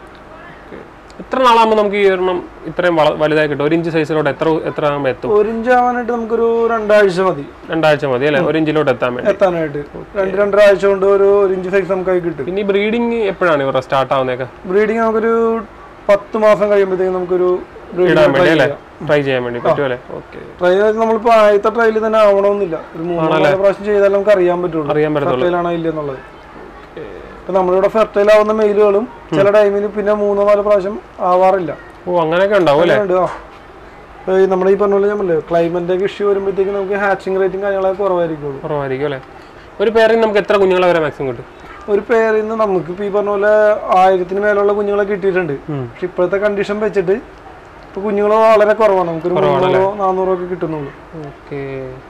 എത്ര നാളാകുമ്പോൾ നമുക്ക് ഈ ഒരെണ്ണം ഇത്രയും വള- വലുതായി കിട്ടും ഒരു ഇഞ്ച് സൈസിലോട്ട് എത്ര എത്ര ആകുമ്പോൾ എത്തും ഒരു ഇഞ്ച് ആവാനായിട്ട് നമുക്കൊരു രണ്ടാഴ്ച മതി രണ്ടാഴ്ച മതി അല്ലേ ഒരു ഇഞ്ചിലോട്ട് എത്താൻ വേണ്ടി എത്താനായിട്ട് രണ്ട് രണ്ടര ആഴ്ച കൊണ്ട് ഒരു ഒരു ഇഞ്ച് സൈസ് നമുക്കായി കിട്ടും പിന്നെ ഈ ബ്രീഡിങ് എപ്പോഴാണ് ഇവരുടെ സ്റ്റാർട്ട് ആവുന്നതൊക്കെ ബ്രീഡിങ് നമുക്കൊരു പത്ത് മാസം കഴിയുമ്പോഴത്തേക്കും നമുക്കൊരു ഇടാൻ വേണ്ടി അല്ലേ ട്രൈ ചെയ്യാൻ വേണ്ടി പറ്റും അല്ലേ ഓക്കെ ട്രൈ നമ്മളിപ്പോ ആദ്യത്തെ ട്രയൽ തന്നെ ആവണമെന്നില്ല ഒരു മൂന്നോ നാലോ പ്രാവശ്യം ചെയ്താൽ നമുക്ക് അറിയാൻ പറ്റുള്ളൂ അറിയാൻ പറ്റത്തുള്ളൂ ഫെർട്ടൈൽ ആണോ ഇല്ലെന്നുള്ളത് ഇപ്പൊ നമ്മളിവിടെ ഫെർട്ടൈൽ ആവുന്ന മെയിലുകളും ചില ടൈമിൽ പിന്നെ മൂന്നോ നാലോ പ്രാവശ്യം ആവാറില്ല ഓ അങ്ങനെയൊക്കെ ഉണ്ടാവും അല്ലേ ഉണ്ട്, ആ. ഇപ്പൊ ഈ നമ്മുടെ ഈ പറഞ്ഞ പോലെ ഞാൻ പറഞ്ഞില്ലേ ക്ലൈമറ്റ് ഒക്കെ ഇഷ്യൂ വരുമ്പോഴത്തേക്കും നമുക്ക് ഹാച്ചിങ് റേറ്റും കാര്യങ്ങളൊക്കെ കുറവായിരിക്കുള്ളൂ കുറവായിരിക്കും അല്ലേ ഒരു പേരിൽ നമുക്ക് എത്ര കുഞ്ഞുങ്ങളെ വരെ മാക്സിമം കിട്ടും ഒരു പേരിൽ നിന്ന് നമുക്ക് ഇപ്പൊ ഈ പറഞ്ഞ പോലെ ആയിരത്തിന് മേലുള്ള കുഞ്ഞുങ്ങളെ കിട്ടിയിട്ടുണ്ട് ഉം. പക്ഷെ ഇപ്പോഴത്തെ കണ്ടീഷൻ വെച്ചിട്ട് ഇപ്പൊ കുഞ്ഞുങ്ങൾ വളരെ കുറവാണ് നമുക്കൊരു മുന്നൂറോ നാനൂറോ ഒക്കെ കിട്ടുന്നുള്ളൂ ഓക്കെ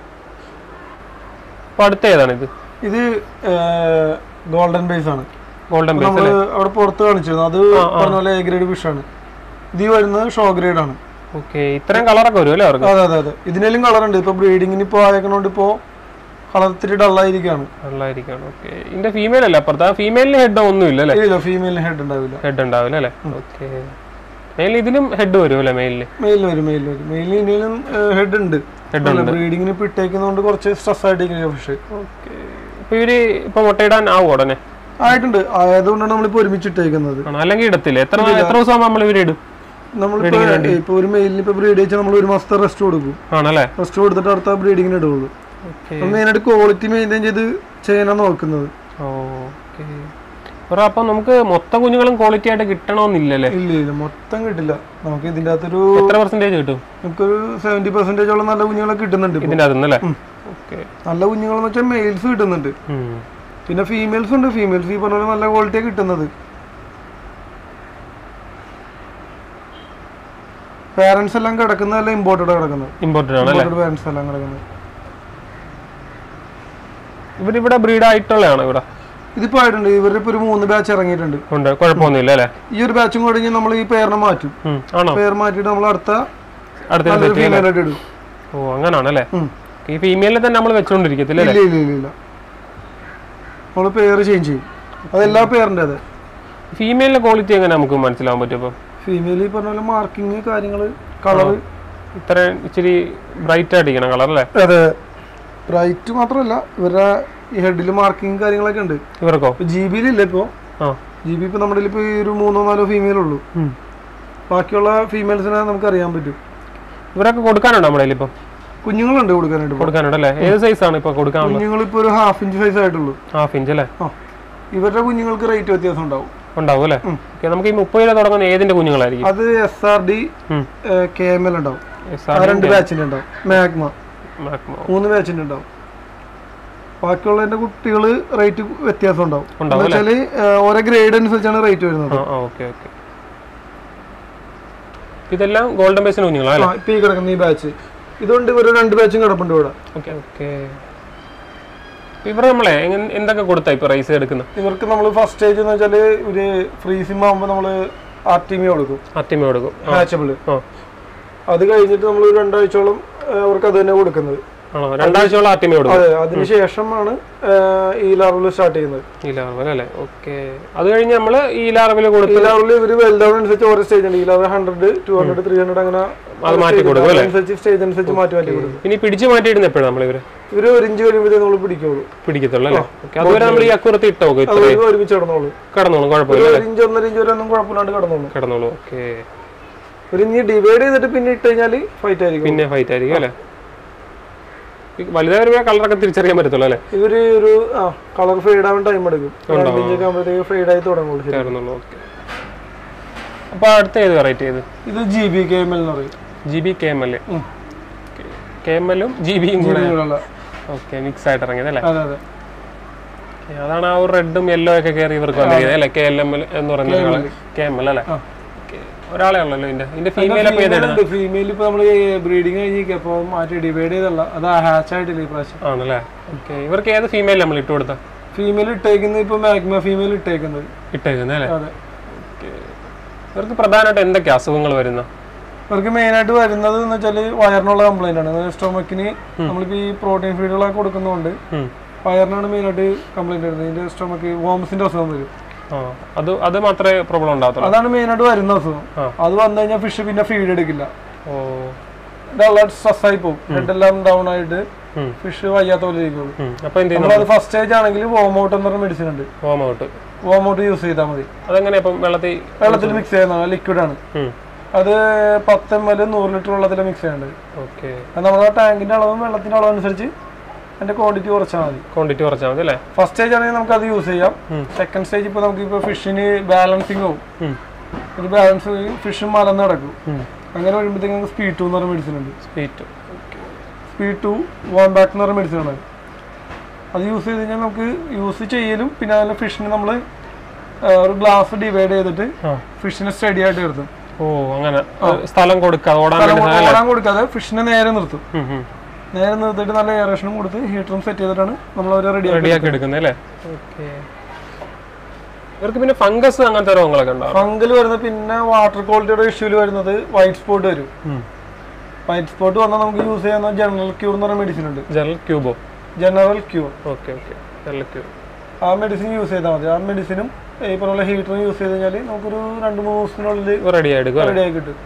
അപ്പൊ അടുത്ത ഏതാണ് ഇത് ഇത് ഗോൾഡൻ ബേസ് ആണ് ഗോൾഡൻ ബേസ് നമ്മള് അവിടെ പുറത്ത് കാണിച്ചിരുന്നു അത് പറഞ്ഞ പോലെ എ ഗ്രേഡ് ഫിഷ് ആണ് ഇത് ഈ വരുന്നത് ഷോ ഗ്രേഡ് ആണ് ഓക്കെ ഇത്രയും കളറൊക്കെ വരും അല്ലേ അവർക്ക് അതെ അതെ അതെ ഇതിനേലും കളർ ഉണ്ട് ഇപ്പൊ ബ്രീഡിങ്ങിന് ഇപ്പൊ ആയക്കണോണ്ട് ഇപ്പോ കളർ ഇത്തിരി ഡള്ളായിരിക്കാണ് നല്ലതായിരിക്കണം ഓക്കെ ഇതിന്റെ ഫീമെയിൽ അല്ല അപ്പുറത്ത് ആ ഫീമെയിലിന് ഹെഡ് ഒന്നും ഇല്ല അല്ലേ ഇല്ല ഫീമെയിലിന് ഹെഡ് ഉണ്ടാവില്ല ഹെഡ് ഉണ്ടാവില്ല അല്ലേ ഓക്കെ മെയിൽ ഇതിലും ഹെഡ് വരും അല്ലേ മെയിലിന് മെയിലിന് വരും മെയിലിന് വരും മെയിലിന് ഇതിനും ഹെഡ് ഉണ്ട് ബ്രീഡിങ്ങിന് ഇപ്പൊ ഇട്ടേക്കുന്നതുകൊണ്ട് കുറച്ച് സ്ട്രെസ് ആയിട്ടിരിക്കുന്ന ഫിഷ് ഓക്കെ ഇപ്പൊ ഇവര് ഇപ്പൊ മുട്ടയിടാൻ ആവും ഉടനെ ആയിട്ടുണ്ട് ആയതുകൊണ്ടാണ് നമ്മളിപ്പോ ഒരുമിച്ച് ഇട്ടേക്കുന്നത് ആണോ അല്ലെങ്കിൽ ഇടത്തില്ല എത്ര എത്ര ദിവസം ആകുമ്പോൾ നമ്മൾ ഇവര് ഇടും നമ്മളിപ്പോ ഇപ്പൊ ഒരു മെയിലിന് ഇപ്പൊ ബ്രീഡ് വെച്ചാൽ നമ്മൾ ഒരു മാസത്തെ റെസ്റ്റ് കൊടുക്കും ആണല്ലേ റെസ്റ്റ് കൊടുത്തിട്ട് അടുത്ത ബ്രീഡിങ്ങിന് ഇടുള്ളൂ ഓക്കെ മെയിനായിട്ട് ക്വാളിറ്റി മെയിൻറ്റെയിൻ ചെയ്ത് ചെയ്യാനാണ് നോക്കുന്നത് ഓക്കെ അപ്പൊ നമുക്ക് മൊത്തം കുഞ്ഞുങ്ങളും ക്വാളിറ്റി ആയിട്ട് കിട്ടണമെന്നില്ലല്ലേ ഇല്ല ഇല്ല മൊത്തം കിട്ടില്ല നമുക്ക് ഇതിന്റെ അകത്തൊരു എത്ര പെർസെന്റേജ് കിട്ടും നമുക്കൊരു സെവന്റി പെർസെന്റേജോളം നല്ല കുഞ്ഞുങ്ങളെ കിട്ടുന്നുണ്ട് ഇപ്പൊ. ഇതിന്റെ അകത്തുനിന്നല്ലേ ഓക്കെ നല്ല കുഞ്ഞുങ്ങളെന്ന് വെച്ചാൽ മെയിൽസ് കിട്ടുന്നുണ്ട് പിന്നെ ഫീമെയിൽസ് ഉണ്ട് ഫീമെയിൽസ് ഈ പറഞ്ഞ പോലെ നല്ല ക്വാളിറ്റിയാണ് കിട്ടുന്നത് പാരന്റ്സ് എല്ലാം കിടക്കുന്നതല്ല ഇമ്പോർട്ടഡ് കിടക്കുന്നത് ഇമ്പോർട്ടൻ്റ് ആണ് അല്ലേ ഇമ്പോർട്ടഡ് പാരന്റ്സ് എല്ലാം കിടക്കുന്നത് ഇവരിവിടെ ബ്രീഡ് ആയിട്ടുള്ളതാണ് ഇവിടെ ഇതിപ്പോ ആയിട്ടുണ്ട് ഇവരുടെ ഇപ്പൊ ഒരു മൂന്ന് ബാച്ച് ഇറങ്ങിയിട്ടുണ്ട് ഉണ്ട് കുഴപ്പമൊന്നുമില്ല അല്ലേ ഈ ഒരു ബാച്ചും കൂടി നമ്മൾ ഈ പേരിനെ മാറ്റും ഉം. ആണോ പേർ മാറ്റിയിട്ട് നമ്മൾ അടുത്ത അടുത്ത നല്ലൊരു ഫീമെയിൽ ആയിട്ട് ഇടും ഓ അങ്ങനാണല്ലേ ഉം. ഈ ഫീമെയിലിനെ തന്നെ നമ്മൾ വെച്ചോണ്ടിരിക്കത്തില്ല ഇല്ല ഇല്ല ഇല്ല ഇല്ല നമ്മള് പേര് ചേഞ്ച് ചെയ്യും അതെല്ലാ പേരിൻ്റെ അതെ ഫീമെയിലിന്റെ ക്വാളിറ്റി എങ്ങനെ നമുക്ക് മനസ്സിലാവാൻ പറ്റും അപ്പം ഫീമെയിൽ ഈ പറഞ്ഞ പോലെ മാർക്കിങ് കാര്യങ്ങള് കളറ് ഇത്ര ഇച്ചിരി ബ്രൈറ്റ് ആയിട്ടിരിക്കണം കളർ അല്ലേ അതെ ബ്രൈറ്റ് മാത്രമല്ല ഇവരുടെ ഈ ഹെഡിൽ മാർക്കിങ് കാര്യങ്ങളൊക്കെ ഉണ്ട് ഇവർക്കോ ഇപ്പൊ ജി ബിയിലില്ല ഇപ്പോൾ ആ ജി ബി ഇപ്പോൾ നമ്മുടെ ഇപ്പോൾ ഈ ഒരു മൂന്നോ നാലോ ഫീമെയിൽ ഉള്ളൂ ഉം. ബാക്കിയുള്ള ഫീമെയിൽസിനെ നമുക്ക് അറിയാൻ പറ്റും ഇവരൊക്കെ കൊടുക്കാനുണ്ടോ നമ്മുടെ കയ്യിൽ ഇപ്പം കുഞ്ഞുങ്ങളുണ്ട് കൊടുക്കാനായിട്ട് ഇപ്പൊ. കൊടുക്കാനുണ്ട് അല്ലേ ഏത് സൈസാണ് ഇപ്പൊ കൊടുക്കാനുള്ളത് കുഞ്ഞുങ്ങൾ ഇപ്പോൾ ഒരു ഹാഫ് ഇഞ്ച് സൈസ് ആയിട്ടുള്ളൂ ഹാഫ് ഇഞ്ച് അല്ലേ ആ ഇവരുടെ കുഞ്ഞുങ്ങൾക്ക് റേറ്റ് വ്യത്യാസം ഉണ്ടാവും ഉണ്ടാവും അല്ലേ ഓക്കെ നമുക്ക് ഈ മുപ്പത് രൂപ തുടങ്ങുന്ന ഏതിന്റെ കുഞ്ഞുങ്ങളായിരിക്കും അത് എസ് ആർ ഡി ഉം. കെ എം എൽ ഉണ്ടാവും എസ് ആ ആർ രണ്ട് ബാച്ചിന്റെ ഉണ്ടാവും മാഗ്മ മാക്മോ മൂന്ന് ബാച്ചിന്റെ ഉണ്ടാവും ബാക്കിയുള്ളതിന്റെ കുട്ടികൾ റേറ്റ് വ്യത്യാസം ഉണ്ടാവും ഉണ്ടാവും എന്ന് വെച്ചാല് ആ, ഓരോ ഗ്രേഡ് അനുസരിച്ചാണ് റേറ്റ് വരുന്നത് ആ ഓക്കെ ഓക്കെ ഇതെല്ലാം ഗോൾഡൻ ബേസിന് കുഞ്ഞുങ്ങളാ അല്ലേ ആ, ഇപ്പൊ ഈ കിടക്കുന്ന ഈ ബാച്ച് ഇതുകൊണ്ട് ഇവര് രണ്ട് ബാച്ചും കിടപ്പുണ്ട് ഇവിടെ ഓക്കെ ഓക്കെ ഇവർ നമ്മളെ എങ്ങ- എന്തൊക്കെ കൊടുത്താ ഇപ്പൊ റൈസ് എടുക്കുന്നത് ഇവർക്ക് നമ്മൾ ഫസ്റ്റ് സ്റ്റേജ് എന്ന് വെച്ചാല് ഒരു ഫ്രീ സിം ആകുമ്പോൾ നമ്മൾ ആർട്ടിമി കൊടുക്കും അത്തിമ കൊടുക്കും ആ, മാച്ചബിള് ആ അത് കഴിഞ്ഞിട്ട് നമ്മൾ രണ്ടാഴ്ചയോളം ആ, അവർക്ക് അത് തന്നെ കൊടുക്കുന്നത് ആണോ രണ്ടാഴ്ചയോളം അത്തിമ കൊടുക്കും അതെ അതിനുശേഷമാണ് ആ, ഈ ലാർവിൽ സ്റ്റാർട്ട് ചെയ്യുന്നത് ഈ ലാർവൽ അല്ലേ ഓക്കെ അത് കഴിഞ്ഞ് നമ്മള് ഈ ലാർവൽ കൊടുത്ത് ഈ ലാർവിൽ ഇവര് വെൽഡൗൺ അനുസരിച്ച് ഓരോ സ്റ്റേജ് ഉണ്ട് ഈ larva hundred two hundred three hundred അങ്ങനെ അത് മാറ്റി കൊടുക്കും അല്ലേ? അനുസരിച്ച് സ്റ്റേജ് അനുസരിച്ച് മാറ്റി മാറ്റി കൊടുക്കും ഇനി പിടിച്ചു മാറ്റിയിടുന്ന എപ്പോഴും നമ്മൾ ഇവര് ഇവര് ഒരു ഇഞ്ച് കഴിയുമ്പോഴത്തേ നമ്മൾ പിടിക്കുള്ളൂ പിടിക്കത്തുള്ളൂ അല്ലേ ഓക്കെ അതുവരെ നമ്മൾ ഈ അക്കുറത്ത് ഇട്ടോ അത് ഇത്ര ഒരു ഒരുമിച്ച് കിടന്നോളൂ കിടന്നോളും കുഴപ്പമില്ല ഒരു ഇഞ്ച് ഒന്നര ഇഞ്ച് വരെ ഒന്നും കുഴപ്പമില്ലാണ്ട് കിടന്നോളൂ കിടന്നോളൂ ഓക്കെ ഒരു ഇഞ്ച് ഡിവൈഡ് ചെയ്തിട്ട് പിന്നെ ഇട്ട് കഴിഞ്ഞാൽ ഫൈറ്റ് ആയിരിക്കും പിന്നെ ഫൈറ്റ് ആയിരിക്കും അല്ലേ ഈ വലുതായ വരുമ്പോൾ കളറൊക്കെ തിരിച്ചറിയാൻ പറ്റത്തുള്ളൂ അല്ലേ ഇവര് ഒരു ആ കളർ ഫെയ്ഡ് ആവാൻ ടൈം എടുക്കും രണ്ട് ഇഞ്ചൊക്കെ ആകുമ്പോഴത്തേക്ക് ഫെയ്ഡ് ആയി തുടങ്ങുള്ളൂ ശരി ചേർന്നുള്ളൂ ഓക്കെ അപ്പൊ അടുത്ത ഏത് വെറൈറ്റി ഏത് ഇത് G B K M L എന്ന് പറയും G B K M L ഉം. കെ എം എല്ലും ജി ബിയും കൂടെ ഇതിനുള്ള. ഓക്കെ മിക്സ് ആയിട്ട് ഇറങ്ങിയത് അല്ലേ അതെ അതെ Okay, അതാണ് ആ ഒരു റെഡും യെല്ലോ ഒക്കെ കയറി ഇവർക്ക് വന്നിരിക്കുന്നത് അല്ലേ കെ എൽ എം എൽ എന്ന് പറയുന്നത് കെ എം എൽ അല്ലേ ആ. Okay. ഒരാളെ ഉള്ളല്ലോ ഇതിന്റെ ഇതിന്റെ ഫീമെയിൽ അപ്പൊ ഏതാണ് ഫീമെയിൽ ഇപ്പൊ നമ്മള് ബ്രീഡിങ് കഴിഞ്ഞിരിക്കും അപ്പൊ മാറ്റി ഡിവൈഡ് ചെയ്തല്ല അത് ഹാച്ച് ആയിട്ടില്ല ഈ പ്രാവശ്യം ആണല്ലേ ഓക്കെ ഇവർക്ക് ഏത് ഫീമെയിൽ നമ്മൾ ഇട്ട് കൊടുത്ത ഫീമെയിൽ ഇട്ടേക്കുന്നത് ഇപ്പൊ മാഗ്മ ഫീമെയിൽ ഇട്ടേക്കുന്നത് ഇട്ടേക്കുന്നത് അല്ലേ അതെ ഇവർക്ക് പ്രധാനമായിട്ട് എന്തൊക്കെ അസുഖങ്ങൾ വരുന്ന ഇവർക്ക് മെയിൻ ആയിട്ട് വരുന്നത് എന്ന് വെച്ചാല് വയറിനുള്ള കംപ്ലൈന്റ് ആണ് സ്റ്റൊമക്കിന് നമ്മളിപ്പോ ഈ പ്രോട്ടീൻ ഫീഡുകളൊക്കെ കൊടുക്കുന്നതുകൊണ്ട് വയറിനാണ് മെയിൻ ആയിട്ട് കംപ്ലൈന്റ് വരുന്നത് ഇതിന്റെ സ്റ്റൊമക്ക് വോംസിന്റെ അസുഖം വരും ആ അത് അത് മാത്രമേ പ്രോബ്ലം ഉണ്ടാകത്തുള്ളൂ അതാണ് മെയിൻ ആയിട്ട് വരുന്ന അസുഖം ആ. അത് വന്നു കഴിഞ്ഞാൽ ഫിഷ് പിന്നെ ഫീഡ് എടുക്കില്ല ഓ നല്ല സ്ട്രെസ് ആയി പോകും ഹെഡ് എല്ലാം ഡൗൺ ആയിട്ട് ഉം. ഫിഷ് വയ്യാത്ത പോലെ ഇരിക്കുള്ളൂ ഉം. അപ്പൊ എന്ത് ചെയ്യുന്നു നമ്മളത് ഫസ്റ്റ് സ്റ്റേജ് ആണെങ്കിൽ വോമൗട്ട് എന്ന് പറഞ്ഞ മെഡിസിൻ ഉണ്ട് ഹോം ഔട്ട് വോമൗട്ട് യൂസ് ചെയ്താൽ മതി അതെങ്ങനെ ഇപ്പം വെള്ളത്തിൽ വെള്ളത്തിൽ മിക്സ് ചെയ്യുന്നതാണ് ലിക്വിഡ് ആണ് അത് പത്ത് എം എൽ നൂറ് ലിറ്റർ വെള്ളത്തിൽ മിക്സ് ചെയ്യേണ്ടത് ഓക്കെ അത് നമ്മുടെ ടാങ്കിന്റെ അളവും വെള്ളത്തിന്റെ അളവും അനുസരിച്ച് അതിന്റെ ക്വാണ്ടിറ്റി കുറച്ചാൽ മതി ക്വാണ്ടിറ്റി കുറച്ചാൽ മതി അല്ലേ ഫസ്റ്റ് സ്റ്റേജ് ആണെങ്കിൽ നമുക്ക് അത് യൂസ് ചെയ്യാം ഉം. സെക്കൻഡ് സ്റ്റേജ് ഇപ്പോൾ നമുക്ക് ഇപ്പോൾ ഫിഷിന് ബാലൻസിങ് ആവും ഉം. ഒരു ബാലൻസ് ഫിഷ് മലന്ന് കിടക്കും ഉം. അങ്ങനെ വരുമ്പോഴത്തേക്കും നമുക്ക് സ്പീഡ് ടു എന്ന് പറഞ്ഞ മെഡിസിൻ ഉണ്ട് സ്വീറ്റ് സ്പീഡ് ടു വോൺ ബാക്ക് എന്ന് പറഞ്ഞ മെഡിസിൻ ആണ് അത് യൂസ് ചെയ്ത് കഴിഞ്ഞാൽ നമുക്ക് യൂസ് ചെയ്യലും പിന്നെ അതിലെ ഫിഷിന് നമ്മൾ ഒരു ഗ്ലാസ് ഡിവൈഡ് ചെയ്തിട്ട് ആ ഫിഷിനെ സ്റ്റഡി ആയിട്ട് നിർത്തും ഓ അങ്ങനെ സ്ഥലം കൊടുക്കാതെ ഓടാൻ വേണ്ടി സ്ഥലം ഓടാൻ കൊടുക്കാതെ ഫിഷിനെ നേരെ നിർത്തും ഉം, ഉം. നേരെ നിർത്തിയിട്ട് നല്ല എയറേഷനും കൊടുത്ത് ഹീറ്ററും സെറ്റ് ചെയ്തിട്ടാണ് നമ്മൾ അവരെ റെഡി ആക്കി റെഡിയാക്കി എടുക്കുന്നത് അല്ലേ ഓക്കെ ഇവർക്ക് പിന്നെ ഫംഗസ് അങ്ങനത്തെ രോഗങ്ങളൊക്കെ ഉണ്ടാവും ഫംഗൽ വരുന്ന പിന്നെ വാട്ടർ ക്വാളിറ്റിയുടെ ഇഷ്യൂല് വരുന്നത് വൈറ്റ് സ്പോട്ട് വരും വൈറ്റ് സ്പോട്ട് വന്നാൽ നമുക്ക് യൂസ് ചെയ്യുന്ന ജനറൽ ക്യൂർ എന്ന് പറയുന്ന മെഡിസിൻ ഉണ്ട് ജനറൽ ക്യൂബോ general cure okay okay general cube ആ മെഡിസിൻ യൂസ് ചെയ്താൽ മതി ആ മെഡിസിനും ഈ പറഞ്ഞ ഹീറ്ററും യൂസ് ചെയ്ത് കഴിഞ്ഞാൽ നമുക്കൊരു രണ്ട് മൂന്ന് ദിവസത്തിനുള്ളിൽ റെഡി ആയെടുക്കും അല്ലേ റെഡി ആയി കിട്ടും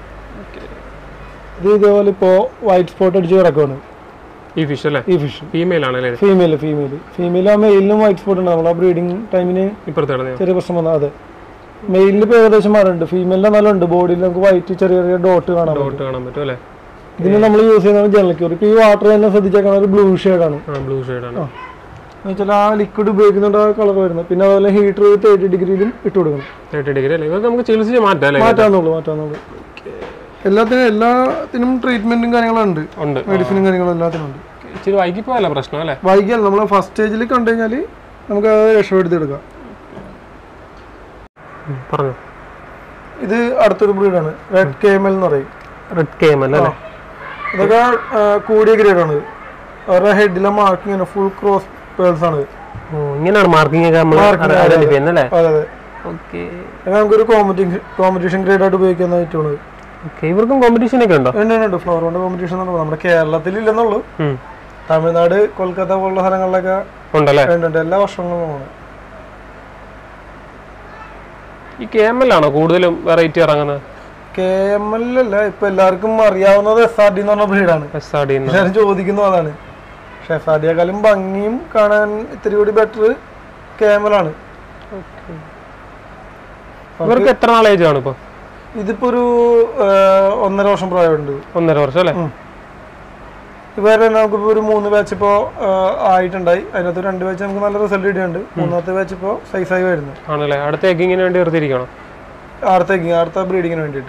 ഇത് ഇതേപോലെ ഇപ്പോൾ വൈറ്റ് സ്പോട്ട് അടിച്ച് കിടക്കുകയാണ് ഈ ഫിഷ് അല്ലേ ഈ ഫിഷ് ഫീമെയിൽ ആണല്ലേ ഇത്? ഫീമെയിൽ ഫീമെയിൽ ഫീമെയിൽ ആ മെയിലിനും വൈറ്റ് സ്പോട്ട് ഉണ്ട് നമ്മൾ ആ ബ്രീഡിങ് ടൈമിന് ഇപ്പുറത്ത് കിടന്നു ചെറിയ പ്രശ്നം വന്നാൽ അതെ മെയിലിൽ ഇപ്പോൾ ഏകദേശം മാറുന്നുണ്ട് ഫീമെയിലിന്റെ നല്ല ഉണ്ട് ബോഡിയിൽ നമുക്ക് വൈറ്റ് ചെറിയ ചെറിയ ഡോട്ട് കാണാൻ പറ്റും ഡോട്ട് കാണാൻ പറ്റും അല്ലേ ഇതിന് നമ്മൾ യൂസ് ചെയ്യുന്നത് ജനറൽ ക്യൂർ ഇപ്പോൾ ഈ വാട്ടർ തന്നെ ശ്രദ്ധിച്ചേക്കണ ഒരു ബ്ലൂ ആണ് ആ ബ്ലൂ ആണ് എന്ന് വെച്ചാൽ ആ ലിക്വിഡ് ഉപയോഗിക്കുന്നുണ്ട് ആ കളർ വരുന്നത് പിന്നെ അതുപോലെ ഹീറ്റർ തേർട്ടി ഡിഗ്രിയിലും ഇട്ട് കൊടുക്കണം തേർട്ടി ഡിഗ്രി അല്ലേ ഇവർക്ക് നമുക്ക് ചികിത്സിച്ച് മാറ്റാം അല്ലേ മാറ്റാന്നുള്ളൂ മാറ്റാന്നുള്ളൂ എല്ലാത്തിനും എല്ലാത്തിനും ട്രീറ്റ്മെന്റും കാര്യങ്ങളും ഉണ്ട് ഉണ്ട് മെഡിസിനും കാര്യങ്ങളും എല്ലാത്തിനും ഉണ്ട് ഇച്ചിരി വൈകി പോയല്ല പ്രശ്നം അല്ലേ വൈകിയല്ല നമ്മൾ ഫസ്റ്റ് സ്റ്റേജിൽ കണ്ടു കഴിഞ്ഞാൽ നമുക്ക് അത് രക്ഷപ്പെടുത്തിയെടുക്കാം പറഞ്ഞു ഇത് അടുത്തൊരു ബ്രീഡാണ് റെഡ് കേമൽ എന്ന് പറയും റെഡ് കെ എം അല്ലേ ഇതൊക്കെ ആ, കൂടിയ ഗ്രേഡാണ് അവരുടെ ഹെഡിലെ മാർക്കിങ് ഫുൾ ക്രോസ് പേൾസ് ആണ് ഇത്. ഓ ഇങ്ങനെയാണ് മാർക്കിംഗ് ഒക്കെ നമ്മൾ Marking, അതെ, ഐഡന്റിഫൈ ചെയ്യുന്നത് അല്ലേ അതെ അതെ ഓക്കെ അത് നമുക്കൊരു കോമ്പറ്റീഷൻ കോമ്പറ്റീഷൻ ഗ്രേഡ് ആയിട്ട് ഉപയോഗിക്കുന്ന ഐറ്റമാണ് ഓക്കെ ഇവർക്കും കോമ്പറ്റീഷൻ ഒക്കെ ഉണ്ടോ ഉണ്ട് ഉണ്ട്, ഉണ്ട് ഫ്ലവർ കൊണ്ട് കോമ്പറ്റീഷൻ നടക്കും നമ്മുടെ കേരളത്തിൽ ഇല്ലെന്നുള്ളൂ ഉം. തമിഴ്നാട് കൊൽക്കത്ത പോലുള്ള സ്ഥലങ്ങളിലൊക്കെ ഉണ്ടല്ലേ ഉണ്ട് ഉണ്ട് എല്ലാ വർഷങ്ങളും പോകണം ഈ കെ എം എൽ ആണോ കൂടുതലും വെറൈറ്റി ഇറങ്ങുന്നത് കെ എം എൽ അല്ല ഇപ്പൊ എല്ലാവർക്കും അറിയാവുന്നത് എസ് ആർ ഡി എന്ന് പറഞ്ഞ ബ്രീഡാണ് എസ് ആർ ഡി എല്ലാവരും ചോദിക്കുന്നു അതാണ് പക്ഷെ എസ് ആർ ഡിയെക്കാളും ഭംഗിയും കാണാൻ ഇത്തിരി കൂടി ബെറ്റർ കെ എം എൽ ആണ് ഇവർക്ക് എത്ര നാൾ ഏജ് ആണ് ഇപ്പൊ ഇതിപ്പോ ഒരു ആ, ഒന്നര വർഷം പ്രായമുണ്ട് ഒന്നര വർഷം അല്ലേ ഇവരെ നമുക്കിപ്പോ ഒരു മൂന്ന് ബാച്ച് ഇപ്പോ ആ, ആയിട്ടുണ്ടായി അതിനകത്ത് രണ്ട് ബാച്ച് നമുക്ക് നല്ല റിസൾട്ട് കിട്ടിയുണ്ട് മൂന്നാമത്തെ ബാച്ച് ഇപ്പോ സൈസായി വരുന്നു ആണല്ലേ അടുത്ത എഗിങ്ങിന് വേണ്ടി നിർത്തിയിരിക്കണം അടുത്തേക്ക് അടുത്ത ബ്രീഡിങ്ങിന് വേണ്ടിയിട്ട്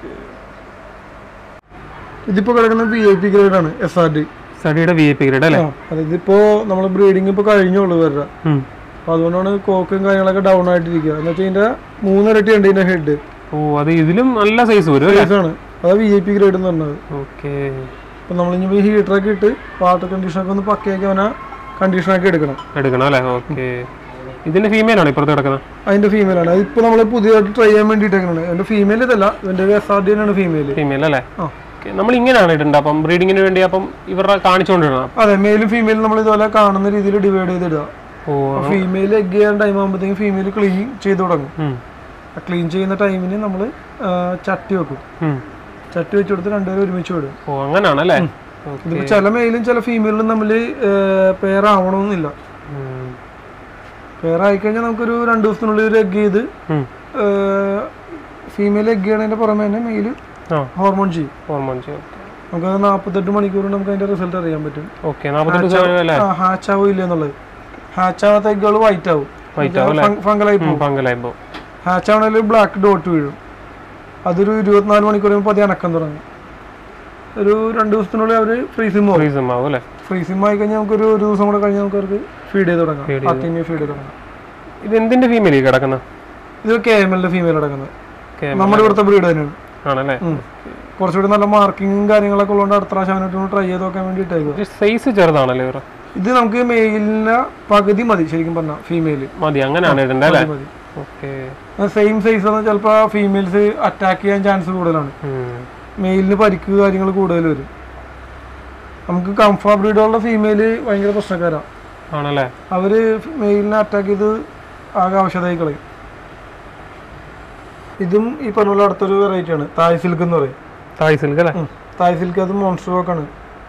ഇതിപ്പോ കിടക്കുന്ന വി ഐ പി ഗ്രേഡ് ആണ് എസ് ആർ ഡി സ്റ്റഡിയുടെ വി ഐ പി ഗ്രേഡ് അല്ലേ അതെ ഇതിപ്പോ നമ്മൾ ബ്രീഡിങ് ഇപ്പൊ കഴിഞ്ഞുള്ളൂ ഇവരുടെ ഉം. അപ്പൊ അതുകൊണ്ടാണ് കോക്കും കാര്യങ്ങളൊക്കെ ഡൗൺ ആയിട്ടിരിക്കുക എന്ന് വെച്ചാൽ ഇതിന്റെ മൂന്നിരട്ടി ഉണ്ട് ഇതിന്റെ ഹെഡ് ഓ അത് ഇതിലും നല്ല സൈസ് വരും അല്ലേ സൈസാണ് അതാ വി ഐ പി ഗ്രേഡ് എന്ന് പറഞ്ഞത് ഓക്കെ അപ്പൊ നമ്മളിനി ഈ ഹീറ്ററൊക്കെ ഇട്ട് വാട്ടർ കണ്ടീഷനൊക്കെ ഒന്ന് പക്കയാക്കി അവനെ കണ്ടീഷനൊക്കെ എടുക്കണം എടുക്കണം അല്ലേ ഓക്കെ ഇതിന്റെ ഫീമെയിൽ ആണ് ഇപ്പുറത്ത് കിടക്കുന്നത് അതിന്റെ ഫീമെയിൽ ആണ് അതിപ്പോ നമ്മൾ പുതിയതായിട്ട് ട്രൈ ചെയ്യാൻ വേണ്ടിയിട്ടാണ് എന്റെ ഫീമെയിൽ ഇതല്ല ഇവന്റെ എസ് ആർ ഡി ആണ് ഫീമെയിൽ ഫീമെയിൽ അല്ലേ ആ. Okay. നമ്മൾ ഇങ്ങനെയാണ് ഇടേണ്ടത് അപ്പം ബ്രീഡിങ്ങിന് വേണ്ടി അപ്പം ഇവരുടെ കാണിച്ചുകൊണ്ടിടണം അതെ മെയിലും ഫീമെയിലും നമ്മൾ ഇതുപോലെ കാണുന്ന രീതിയിൽ ഡിവൈഡ് ചെയ്തിടുക ഓ ഫീമെയിൽ എഗ് ചെയ്യാൻ ടൈം ആകുമ്പോഴത്തേക്കും ഫീമെയിൽ ക്ലീൻ ചെയ്ത് തുടങ്ങും ഉം. ക്ലീൻ ചെയ്യുന്ന ടൈമിന് നമ്മൾ ചട്ടി വെക്കും ഉം. ചട്ടി വെച്ച് കൊടുത്ത് രണ്ടുപേരും ഒരുമിച്ച് വിടും ഓ അങ്ങനാണല്ലേ ഓക്കെ ഇതിപ്പോ ചില മെയിലും ചില ഫീമെയിലും തമ്മിൽ പേരാവണമെന്നില്ല പേരായി കഴിഞ്ഞാൽ നമുക്കൊരു രണ്ട് ദിവസത്തിനുള്ളിൽ ഒരു എഗ് ചെയ്ത് ഫീമെയിൽ എഗ് ചെയ്യണതിന്റെ പുറമെ തന്നെ മെയിൽ ആ ഹോർമോൺ ചെയ്യും ഹോർമോൺ നമുക്കത് നാൽപ്പത്തെട്ട് മണിക്കൂർ കൊണ്ട് നമുക്ക് അതിന്റെ റിസൾട്ട് അറിയാൻ പറ്റും ഓക്കെ നാൽപ്പത്തെട്ട് സമയം അല്ലേ ഹാച്ച് ആവോ ഇല്ല എന്നുള്ളത് ഹാച്ച് ആവാത്ത എഗ്ഗുകൾ വൈറ്റ് ആവും White ആവും അല്ലേ? ഫംഗലായി പോകും പങ്കലായപ്പോ ഹാച്ച് ആവണമെങ്കിൽ ബ്ലാക്ക് ഡോട്ട് വീഴും അതൊരു ഇരുപത്തിനാല് മണിക്കൂർ കഴിയുമ്പോൾ പതിയെ അനക്കം തുടങ്ങും ഒരു രണ്ട് ദിവസത്തിനുള്ളിൽ അവർ ഫ്രീസിം പോകും ഫ്രീസും ആവും അല്ലേ ഫ്രീസിം ആയി കഴിഞ്ഞാൽ നമുക്കൊരു ഒരു ദിവസം കൂടെ കഴിഞ്ഞാൽ നമുക്ക് അവർക്ക് ഫീഡ് ചെയ്ത് തുടങ്ങാം Feed ആർട്ടിമിയ ഫീഡ് ചെയ്ത് തുടങ്ങാം ഇത് എന്തിന്റെ ഫീമെയിൽ കിടക്കുന്നത് ഇത് കെ എം എല്ലിന്റെ ഫീമെയിൽ അടക്കുന്നത് KML. നമ്മുടെ ഇവിടുത്തെ ബ്രീഡ് തന്നെയാണ് ആണല്ലേ ഉം. കുറച്ചുകൂടി നല്ല മാർക്കിങ്ങും കാര്യങ്ങളൊക്കെ ഉള്ളതുകൊണ്ട് അടുത്ത പ്രാവശ്യം അവനായിട്ട് ട്രൈ ചെയ്ത് നോക്കാൻ വേണ്ടിയിട്ടായിരുന്നു സൈസ് ചെറുതാണല്ലേ ഇവർ ഇത് നമുക്ക് മെയിലിന് പകുതി മതി ശരിക്കും പറഞ്ഞാൽ ഫീമെയിൽ മതി അങ്ങനെയാണ് ഇടണ്ടേ അല്ലേ മതി ഓക്കെ സെയിം സൈസ് ആണ് ചിലപ്പോൾ ഫീമെയിൽസ് അറ്റാക്ക് ചെയ്യാൻ ചാൻസ് കൂടുതലാണ് മെയിലിന് പരിക്ക് കാര്യങ്ങൾ കൂടുതൽ വരും നമുക്ക് കംഫാ ബ്രീഡുള്ള ഫീമെയിൽ ഭയങ്കര പ്രശ്നക്കാരാണ് ആണല്ലേ അവർ മെയിലിനെ അറ്റാക്ക് ചെയ്ത് ആകെ ആവശ്യതായി കളയും ഇതും ഈ പറഞ്ഞ പോലെ അടുത്തൊരു വെറൈറ്റി ആണ് തായ് സിൽക്ക് എന്ന് പറയും തായ് സിൽക്ക് അല്ലേ ഉം. തായ് സിൽക്ക് അത് മോൺസ്റ്റർ വർക്കാണ്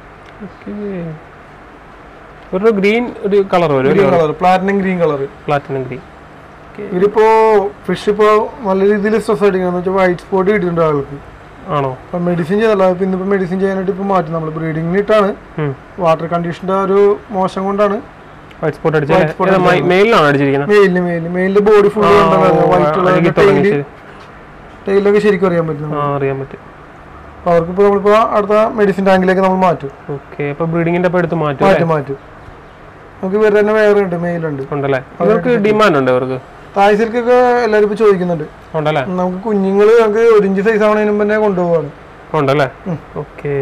ഒരു ഗ്രീൻ ഒരു കളർ വരും green colour platinum green colour platinum green ഇതിപ്പോ ഫിഷ് ഇപ്പോ നല്ല രീതിയിൽ സ്ട്രെസ് അടിക്കണം വെച്ചാൽ വൈറ്റ് സ്പോട്ട് കിട്ടിയിട്ടുണ്ട് ആൾക്ക് ആണോ അപ്പൊ മെഡിസിൻ ചെയ്തല്ല ഇപ്പൊ ഇന്നിപ്പോ മെഡിസിൻ ചെയ്യാനായിട്ട് ഇപ്പൊ മാറ്റി നമ്മൾ ബ്രീഡിംഗിന് ഇട്ടാണ് വാട്ടർ കണ്ടീഷന്റെ ഒരു മോശം കൊണ്ടാണ് വൈറ്റ് സ്പോട്ട് അടിച്ചല്ലേ മെയിലാണ് അടിച്ചിരിക്കുന്നത് മെയിലിന് മെയിലിന് മെയിലിന്റെ ബോഡി ഫുൾ വൈറ്റ് അഴുകി തുടങ്ങി ശരി. ടൈലൊക്കെ ശരിക്കും അറിയാൻ പറ്റും ആ അറിയാൻ പറ്റും അപ്പൊ അവർക്കിപ്പോ നമ്മളിപ്പോ അടുത്ത മെഡിസിൻ ടാങ്കിലേക്ക് നമ്മൾ മാറ്റും ഓക്കെ അപ്പൊ ബ്രീഡിങ്ങിന്റെ അപ്പൊ എടുത്ത് മാറ്റും മാറ്റും മാറ്റും നമുക്ക് ഇവർ തന്നെ വേറെ ഉണ്ട് മെയിലുണ്ട് ഉണ്ടല്ലേ ഇവർക്ക് ഡിമാൻഡ് ഉണ്ട് ഇവർക്ക് തായ് സിൽക്കൊക്കെ എല്ലാവരും ഇപ്പൊ ചോദിക്കുന്നുണ്ട് ഉണ്ടല്ലേ നമുക്ക് കുഞ്ഞുങ്ങള് നമുക്ക് ഒരു ഇഞ്ച് സൈസ് ആവണതിന് മുമ്പ് തന്നെ കൊണ്ടുപോവാണ് ഉണ്ടല്ലേ ഓക്കെ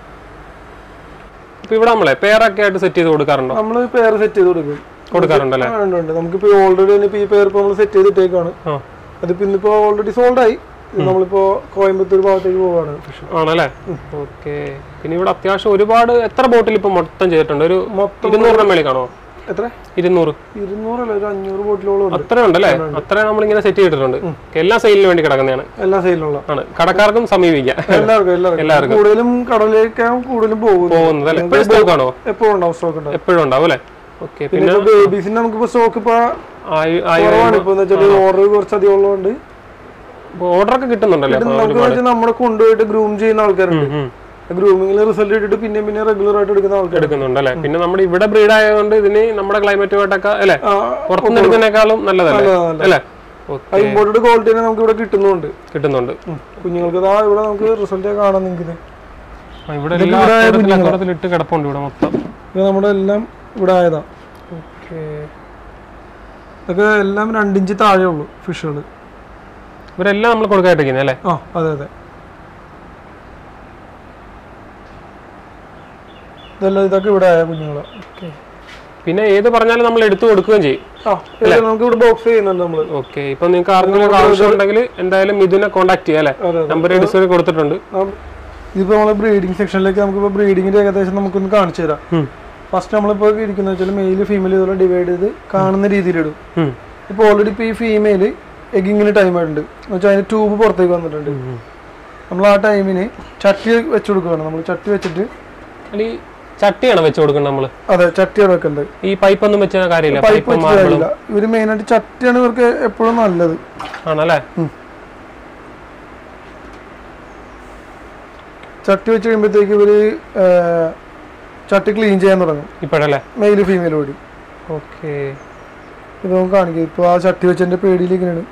ഇപ്പൊ ഇവിടെ നമ്മളെ പേരൊക്കെ ആയിട്ട് സെറ്റ് ചെയ്ത് കൊടുക്കാറുണ്ടോ നമ്മൾ പേര് സെറ്റ് ചെയ്ത് കൊടുക്കും കൊടുക്കാറുണ്ടല്ലേ ആ, ഉണ്ട് ഉണ്ട് നമുക്കിപ്പോ ഓൾറെഡി തന്നെ ഇപ്പൊ ഈ പേര് നമ്മൾ സെറ്റ് ചെയ്തിട്ടേക്കാണ് ആ അതിപ്പോ ഇന്നിപ്പോ ഓൾറെഡി സോൾഡ് ആയി ഇത് നമ്മളിപ്പോ കോയമ്പത്തൂർ ഭാഗത്തേക്ക് പോവാണ് ഫിഷ് ആണല്ലേ ഓക്കെ പിന്നെ ഇവിടെ അത്യാവശ്യം ഒരുപാട് എത്ര ബോട്ടിൽ ഇപ്പൊ മൊത്തം ചെയ്തിട്ടുണ്ട് ഒരു മൊത്തം ഇരുന്നൂറിന് മേളിൽ കാണോ എത്ര ഇരുന്നൂറ് ഇരുന്നൂറല്ല ഒരു അഞ്ഞൂറ് ബോട്ടിലോളം ഉണ്ട് അത്ര ഉണ്ടല്ലേ അത്ര നമ്മളിങ്ങനെ സെറ്റ് ചെയ്തിട്ടുണ്ട് എല്ലാ സെയിലിന് വേണ്ടി കിടക്കുന്നതാണ് എല്ലാ സൈഡിലുള്ള ആണ് കടക്കാർക്കും സമീപിക്കാം എല്ലാവർക്കും എല്ലാവർക്കും കൂടുതലും കടലിലേക്കാണ് കൂടുതലും പോകുന്നത് പോകുന്നത് അല്ലേ എപ്പോഴും സ്റ്റോക്ക് ആണോ എപ്പോഴും ഉണ്ടാവും സ്റ്റോക്ക് ഉണ്ടാവും എപ്പോഴും ഉണ്ടാവും അല്ലേ ഓക്കെ പിന്നെ പിന്നെ ബേബീസിന് നമുക്കിപ്പോ സ്റ്റോക്ക് ഇപ്പൊ ആയി- ആയി കുറവാണ് ഇപ്പൊ വെച്ചാൽ ഓർഡർ കുറച്ചധികം ഉള്ളതുകൊണ്ട് ഓർഡർ ഒക്കെ കിട്ടുന്നുണ്ടല്ലേ അപ്പൊ നമുക്ക് വെച്ചാൽ നമ്മളെ കൊണ്ടുപോയിട്ട് ഗ്രൂം ചെയ്യുന്ന ആൾക്കാരുണ്ട് ഉം. ഗ്രൂമിങ്ങിൽ റിസൾട്ട് ഇട്ടിട്ട് പിന്നെ പിന്നെ റെഗുലർ ആയിട്ട് എടുക്കുന്ന ആൾക്കാർ എടുക്കുന്നുണ്ടല്ലേ പിന്നെ നമ്മുടെ ഇവിടെ ബ്രീഡ് ആയതുകൊണ്ട് ഇതിന് നമ്മുടെ ക്ലൈമറ്റുമായിട്ടൊക്കെ അല്ലേ പുറത്തുനിന്ന് എടുക്കുന്നതിനേക്കാളും നല്ലതല്ലേ അല്ലേ ഓക്കെ ഇമ്പോർട്ടഡ് ക്വാളിറ്റി തന്നെ നമുക്ക് ഇവിടെ കിട്ടുന്നുണ്ട് കിട്ടുന്നുണ്ട് കുഞ്ഞുങ്ങൾക്ക് ഇതാ ഇവിടെ നമുക്ക് റിസൾട്ട് കാണാൻ നിങ്ങൾക്ക് ആ, ഇവിടെ എല്ലാ അക്കൂറത്തിൽ അക്കൂറത്തിൽ ഇട്ട് കിടപ്പുണ്ട് ഇവിടെ മൊത്തം ഇത് നമ്മുടെ എല്ലാം ഇവിടെ ആയതാ ഓക്കെ ഇതൊക്കെ എല്ലാം രണ്ടിഞ്ച് താഴെ ഉള്ളൂ ഫിഷുകൾ ഇവരെല്ലാം നമ്മൾ കൊടുക്കായിട്ടിരിക്കുന്നത് അല്ലേ ആ അതെ അതെ ഇതെല്ലാം ഇതൊക്കെ ഇവിടെ ആയ കുഞ്ഞുങ്ങള് ഓക്കെ പിന്നെ ഏത് പറഞ്ഞാലും നമ്മൾ എടുത്തു കൊടുക്കുകയും ചെയ്യും ആ ഇത് നമുക്ക് ഇവിടെ ബോക്സ് ചെയ്യുന്നുണ്ട് നമ്മള് ഓക്കെ ഇപ്പൊ നിങ്ങൾക്ക് ആർക്കെങ്കിലും ഒരു ആവശ്യം ഉണ്ടെങ്കിൽ എന്തായാലും മിഥുനെ കോൺടാക്ട് ചെയ്യാം അല്ലേ അതെ, നമ്പർ ഡിസ്പ്ലേ കൊടുത്തിട്ടുണ്ട് നം- ഇതിപ്പോ നമ്മള് ബ്രീഡിംഗ് സെക്ഷനിലേക്ക് നമുക്കിപ്പോ ബ്രീഡിങ്ങിന്റെ ഏകദേശം നമുക്കൊന്ന് കാണിച്ചു തരാം ഉം. ഫസ്റ്റ് നമ്മളിപ്പോ ഇരിക്കുന്ന വെച്ചാൽ മെയിൽ ഫീമെയിൽ ഇതുപോലെ ഡിവൈഡ് ചെയ്ത് കാണുന്ന രീതിയിലിടും ഉം. ഇപ്പൊ ഓൾറെഡി ഇപ്പൊ ഈ ഫീമെയിൽ എഗിങ്ങിന് ടൈം ആയിട്ടുണ്ട് എന്ന് വെച്ചാൽ അതിന് ട്യൂബ് പുറത്തേക്ക് വന്നിട്ടുണ്ട് നമ്മൾ ആ ടൈമിന് ചട്ടി വെച്ച് കൊടുക്കുകയാണ് നമ്മൾ ചട്ടി വെച്ചിട്ട് അല്ല ഈ ചട്ടിയാണ് വെച്ച് കൊടുക്കുന്നത് നമ്മള് അതെ ചട്ടിയാണ് വെക്കേണ്ടത് ഈ പൈപ്പ് ഒന്നും വെച്ച കാര്യമില്ല പൈപ്പ് പൈപ്പ് വെച്ച് മാർബിളും കാര്യമില്ല ഇവര് മെയിനായിട്ട് ചട്ടിയാണ് ഇവർക്ക് എപ്പോഴും നല്ലത് ആണല്ലേ ചട്ടി വെച്ച് കഴിയുമ്പോഴത്തേക്ക് ഇവര് ആ, ചട്ടി ക്ലീൻ ചെയ്യാൻ തുടങ്ങും ഇപ്പോഴല്ലേ മെയിൽ ഫീമെയിൽ കൂടി ഓക്കെ ഇത് നമുക്ക് കാണിക്കാം ഇപ്പൊ ആ ചട്ടി വെച്ചതിന്റെ പേടിയിലേക്കാണ്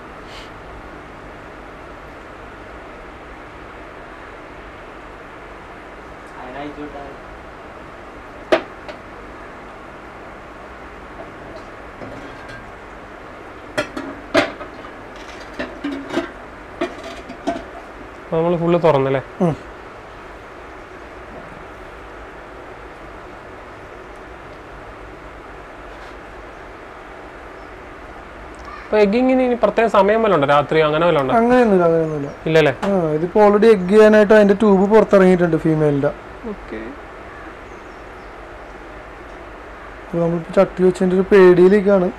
നമ്മൾ ഫുള്ള് തുറന്നല്ലേ ഉം. അപ്പൊ എഗ്ഗിങ്ങിന് ഇനി പ്രത്യേക സമയം വല്ല ഉണ്ടോ രാത്രി അങ്ങനെ വല്ല ഉണ്ടോ അങ്ങനെയൊന്നുമില്ല അങ്ങനെയൊന്നുമില്ല ഇല്ലല്ലേ ആ ഇതിപ്പോ ഓൾറെഡി എഗ് ചെയ്യാനായിട്ട് അതിന്റെ ട്യൂബ് പുറത്തിറങ്ങിയിട്ടുണ്ട് ഫീമെയിലിന്റെ ഓക്കെ അപ്പൊ നമ്മളിപ്പോ ചട്ടി വെച്ചതിന്റെ ഒരു പേടിയിലേക്കാണ്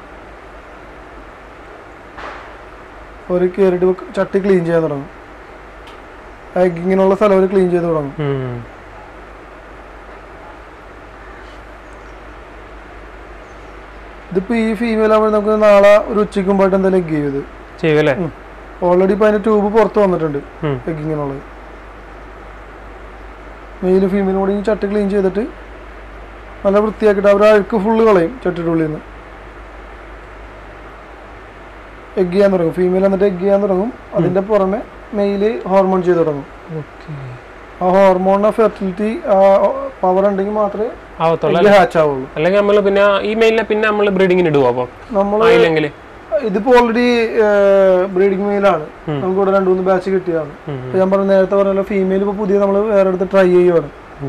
ഒരു കയറിയിട്ട് ചട്ടി ക്ലീൻ ചെയ്യാൻ തുടങ്ങും എഗ്ഗിങ്ങിനുള്ള സ്ഥലം അവർ ക്ലീൻ ചെയ്ത് തുടങ്ങും ഇതിപ്പോ ഈ ഫീമെയിൽ ആകുമ്പോൾ നമുക്ക് നാളെ ഒരു ഉച്ചയ്ക്ക് മുമ്പായിട്ട് എന്തായാലും എഗ് ചെയ്യും ഇത് ചെയ്യൂല്ലേ ഓൾറെഡി ഇപ്പൊ അതിന്റെ ട്യൂബ് പുറത്ത് വന്നിട്ടുണ്ട് ഉം. എഗ്ഗിങ്ങിനുള്ളത് മെയിലും ഫീമെയിലും കൂടി ഈ ചട്ടി ക്ലീൻ ചെയ്തിട്ട് നല്ല വൃത്തിയാക്കിയിട്ട് അവർ അഴുക്ക് ഫുള്ള് കളയും ചട്ടിയുടെ ഉള്ളിൽ നിന്ന് എഗ് ചെയ്യാൻ തുടങ്ങും ഫീമെയിൽ എന്നിട്ട് എഗ് ചെയ്യാൻ തുടങ്ങും അതിന്റെ പുറമെ മെയില് ഹോർമോൺ ചെയ്ത് തുടങ്ങും ഓക്കെ ആ ഹോർമോണിന്റെ ഫെർട്ടിലിറ്റി പവർ ഉണ്ടെങ്കിൽ മാത്രമേ ആവത്തുള്ളൂ എഗ് ഹാച്ച് ആവുള്ളൂ അല്ലെങ്കിൽ നമ്മൾ പിന്നെ ഈ മെയിലിനെ പിന്നെ നമ്മൾ ബ്രീഡിങ്ങിന് ഇടുവോ അപ്പം നമ്മൾ ആയില്ലെങ്കിൽ ഇതിപ്പോ ഓൾറെഡി ബ്രീഡിംഗ് മെയിലാണ് നമുക്ക് ഇവിടെ രണ്ടു മൂന്ന് ബാച്ച് കിട്ടിയതാണ് ഇപ്പൊ ഞാൻ പറഞ്ഞ നേരത്തെ പറഞ്ഞ ഫീമെയിൽ ഇപ്പൊ പുതിയ നമ്മൾ വേറെ അടുത്ത് ട്രൈ ചെയ്യുവാണ്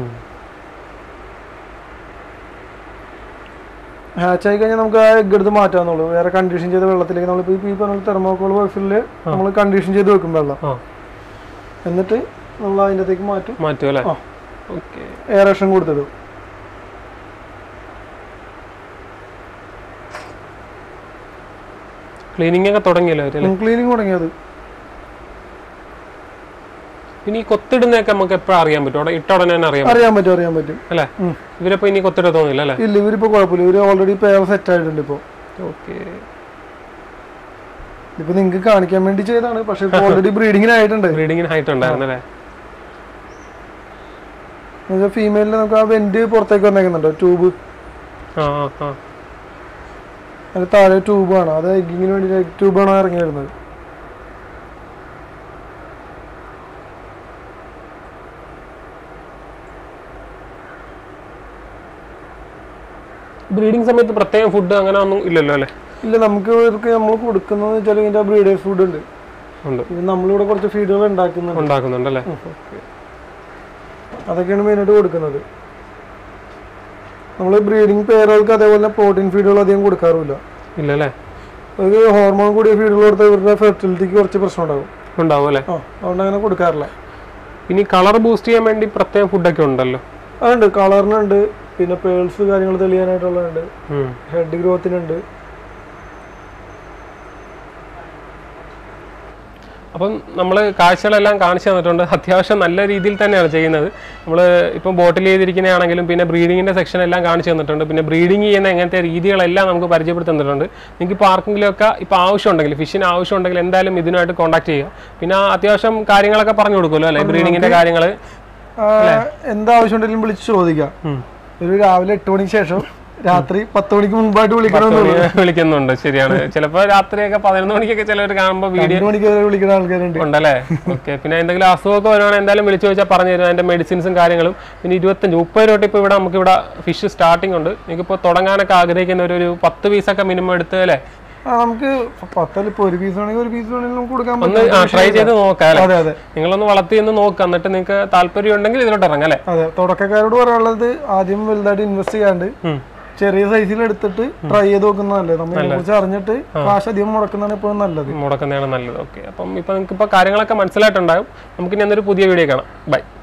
ഹാച്ച് ആയി കഴിഞ്ഞാൽ നമുക്ക് ആ എഗ് എടുത്ത് മാറ്റാന്നുള്ളൂ വേറെ കണ്ടീഷൻ ചെയ്ത വെള്ളത്തിലേക്ക് നമ്മളിപ്പോ ഈ പറഞ്ഞ തെർമോക്കോൾ ബോക്സില് നമ്മൾ കണ്ടീഷൻ ചെയ്ത് വെക്കും വെള്ളം ആ എന്നിട്ട് നമ്മൾ അതിൻ്റെ അകത്തേക്ക് മാറ്റും മാറ്റും അല്ലേ ആ. ഓക്കെ എയറേഷൻ കൊടുത്തിടും ക്ലീനിങ് ഒക്കെ തുടങ്ങിയല്ലോ അവര് അല്ലേ ക്ലീനിങ് തുടങ്ങിയത് പിന്നെ ഈ കൊത്തിടുന്നതൊക്കെ നമുക്ക് എപ്പോഴും അറിയാൻ പറ്റും അവിടെ ഇട്ട ഉടനെ തന്നെ അറിയാൻ പറ്റും അറിയാൻ പറ്റും അറിയാൻ പറ്റും അല്ലേ ഉം. ഇവരിപ്പോ ഇനി കൊത്തിട തോന്നില്ല അല്ലേ ഇല്ല ഇവരിപ്പോ കുഴപ്പമില്ല ഇവര് ഓൾറെഡി പേർ സെറ്റ് ആയിട്ടുണ്ട് ഇപ്പൊ ഓക്കെ ഇപ്പൊ നിങ്ങൾക്ക് കാണിക്കാൻ വേണ്ടി ചെയ്താണ് പക്ഷെ ഇപ്പൊ ഓൾറെഡി ബ്രീഡിങ്ങിന് ആയിട്ടുണ്ട് ബ്രീഡിങ്ങിന് ഹൈറ്റ് ഉണ്ടായിരുന്നു അല്ലേ ഫീമെയിലിന് നമുക്ക് ആ വെന്റ് പുറത്തേക്ക് വന്നേക്കുന്നുണ്ടോ ട്യൂബ് ആ ആ ആ അതിന് താഴെ ട്യൂബാണ് അത് എഗ്ഗിങ്ങിന് വേണ്ടി എഗ് ട്യൂബാണ് ഇറങ്ങി വരുന്നത് ബ്രീഡിംഗ് സമയത്ത് പ്രത്യേകം ഫുഡ് അങ്ങനെ ഒന്നും ഇല്ലല്ലോ അല്ലേ ഇല്ല നമുക്ക് ഇവർക്ക് നമ്മൾ കൊടുക്കുന്നത് വെച്ചാൽ ഇതിന്റെ ബ്രീഡേഴ്സ് ഫുഡ് ഉണ്ട് ഉണ്ട് ഇത് നമ്മളിവിടെ കുറച്ച് ഫീഡുകൾ ഉണ്ടാക്കുന്നുണ്ട് ഉണ്ടാക്കുന്നുണ്ടല്ലേ അതൊക്കെയാണ് മെയിനായിട്ട് കൊടുക്കുന്നത് നമ്മൾ ബ്രീഡിംഗ് പേരുകൾക്ക് അതേപോലെ പ്രോട്ടീൻ ഫീഡുകൾ അധികം കൊടുക്കാറുമില്ല ഇല്ലല്ലേ ഒരു ഹോർമോൺ കൂടിയ ഫീഡുകൾ കൊടുത്താൽ ഇവരുടെ ഫെർട്ടിലിറ്റിക്ക് കുറച്ച് പ്രശ്നം ഉണ്ടാകും ഉണ്ടാവും അല്ലേ ആ അതുകൊണ്ട് അങ്ങനെ കൊടുക്കാറില്ല ഇനി കളർ ബൂസ്റ്റ് ചെയ്യാൻ വേണ്ടി പ്രത്യേക ഫുഡൊക്കെ ഉണ്ടല്ലോ അതുണ്ട് കളറിനുണ്ട് പിന്നെ പേൾസ് കാര്യങ്ങൾ തെളിയാനായിട്ടുള്ളതുണ്ട് ഉം. ഹെഡ് ഗ്രോത്തിനുണ്ട് അപ്പം നമ്മൾ കാഴ്ചകളെല്ലാം കാണിച്ചു തന്നിട്ടുണ്ട് അത്യാവശ്യം നല്ല രീതിയിൽ തന്നെയാണ് ചെയ്യുന്നത് നമ്മൾ ഇപ്പം ബോട്ടിൽ ചെയ്തിരിക്കുന്നതാണെങ്കിലും പിന്നെ ബ്രീഡിങ്ങിൻ്റെ സെക്ഷൻ എല്ലാം കാണിച്ചു തന്നിട്ടുണ്ട് പിന്നെ ബ്രീഡിങ് ചെയ്യുന്ന എങ്ങനത്തെ രീതികളെല്ലാം നമുക്ക് പരിചയപ്പെടുത്തി തന്നിട്ടുണ്ട് നിങ്ങൾക്ക് ഇപ്പോൾ ആർക്കെങ്കിലുമൊക്കെ ഇപ്പോൾ ആവശ്യമുണ്ടെങ്കിൽ ഫിഷിന് ആവശ്യമുണ്ടെങ്കിൽ എന്തായാലും ഇതിനായിട്ട് കോൺടാക്ട് ചെയ്യുക പിന്നെ അത്യാവശ്യം കാര്യങ്ങളൊക്കെ പറഞ്ഞു കൊടുക്കുമല്ലോ അല്ലേ ബ്രീഡിങ്ങിൻ്റെ കാര്യങ്ങൾ ആ, എന്താവശ്യമുണ്ടെങ്കിലും വിളിച്ച് ചോദിക്കാം ഒരു രാവിലെ എട്ട് മണിക്ക് ശേഷം രാത്രി പത്ത് മണിക്ക് മുമ്പായിട്ട് വിളിക്കണമെന്നുള്ളൂ വിളിക്കുന്നുണ്ട് ശരിയാണ് ചിലപ്പോൾ രാത്രിയൊക്കെ പതിനൊന്ന് മണിക്കൊക്കെ ചിലവർ കാണുമ്പോൾ വീഡിയോ രണ്ട് മണിക്ക് വരെ വിളിക്കുന്ന ആൾക്കാരുണ്ട് ഉണ്ടല്ലേ ഓക്കെ പിന്നെ എന്തെങ്കിലും അസുഖമൊക്കെ വരുവാണെങ്കിൽ എന്തായാലും വിളിച്ചു ചോദിച്ചാൽ പറഞ്ഞു തരും അതിന്റെ മെഡിസിൻസും കാര്യങ്ങളും പിന്നെ ഇരുപത്തഞ്ച് മുപ്പത് രൂപ തൊട്ട് ഇപ്പോൾ ഇവിടെ നമുക്ക് ഇവിടെ ഫിഷ് സ്റ്റാർട്ടിംഗ് ഉണ്ട് നിങ്ങൾക്ക് ഇപ്പോൾ തുടങ്ങാനൊക്കെ ആഗ്രഹിക്കുന്ന ഒരു ഒരു പത്ത് പീസൊക്കെ മിനിമം എടുത്ത് അല്ലേ ആ നമുക്ക് പത്തല്ല ഇപ്പൊ ഒരു പീസ് വേണമെങ്കിൽ ഒരു പീസ് വേണമെങ്കിൽ നമുക്ക് കൊടുക്കാൻ ഒന്ന് പറ്റും ട്രൈ ചെയ്ത് നോക്കാം അല്ലേ അതെ അതെ നിങ്ങളൊന്ന് വളർത്തി ഒന്ന് നോക്കുക എന്നിട്ട് നിങ്ങൾക്ക് താല്പര്യം ഉണ്ടെങ്കിൽ ഇതിലോട്ട് ഇറങ്ങാം അല്ലേ അതെ തുടക്കക്കാരോട് പറയാനുള്ളത് ആദ്യം വലുതായിട്ട് ഇൻവെസ്റ്റ് ചെയ്യാണ്ട് ഉം. ചെറിയ സൈസിൽ എടുത്തിട്ട് ട്രൈ ചെയ്ത് നോക്കുന്നത് നല്ലത് നമ്മൾ ഇതിനെ കുറിച്ച് അറിഞ്ഞിട്ട് കാശ് അധികം മുടക്കുന്നതാണ് എപ്പോഴും നല്ലത് മുടക്കുന്നതാണ് നല്ലത് ഓക്കെ അപ്പം ഇപ്പം നിങ്ങൾക്ക് ഇപ്പോൾ കാര്യങ്ങളൊക്കെ മനസ്സിലായിട്ടുണ്ടാകും നമുക്കിനി എന്നൊരു പുതിയ വീഡിയോ കാണാം ബൈ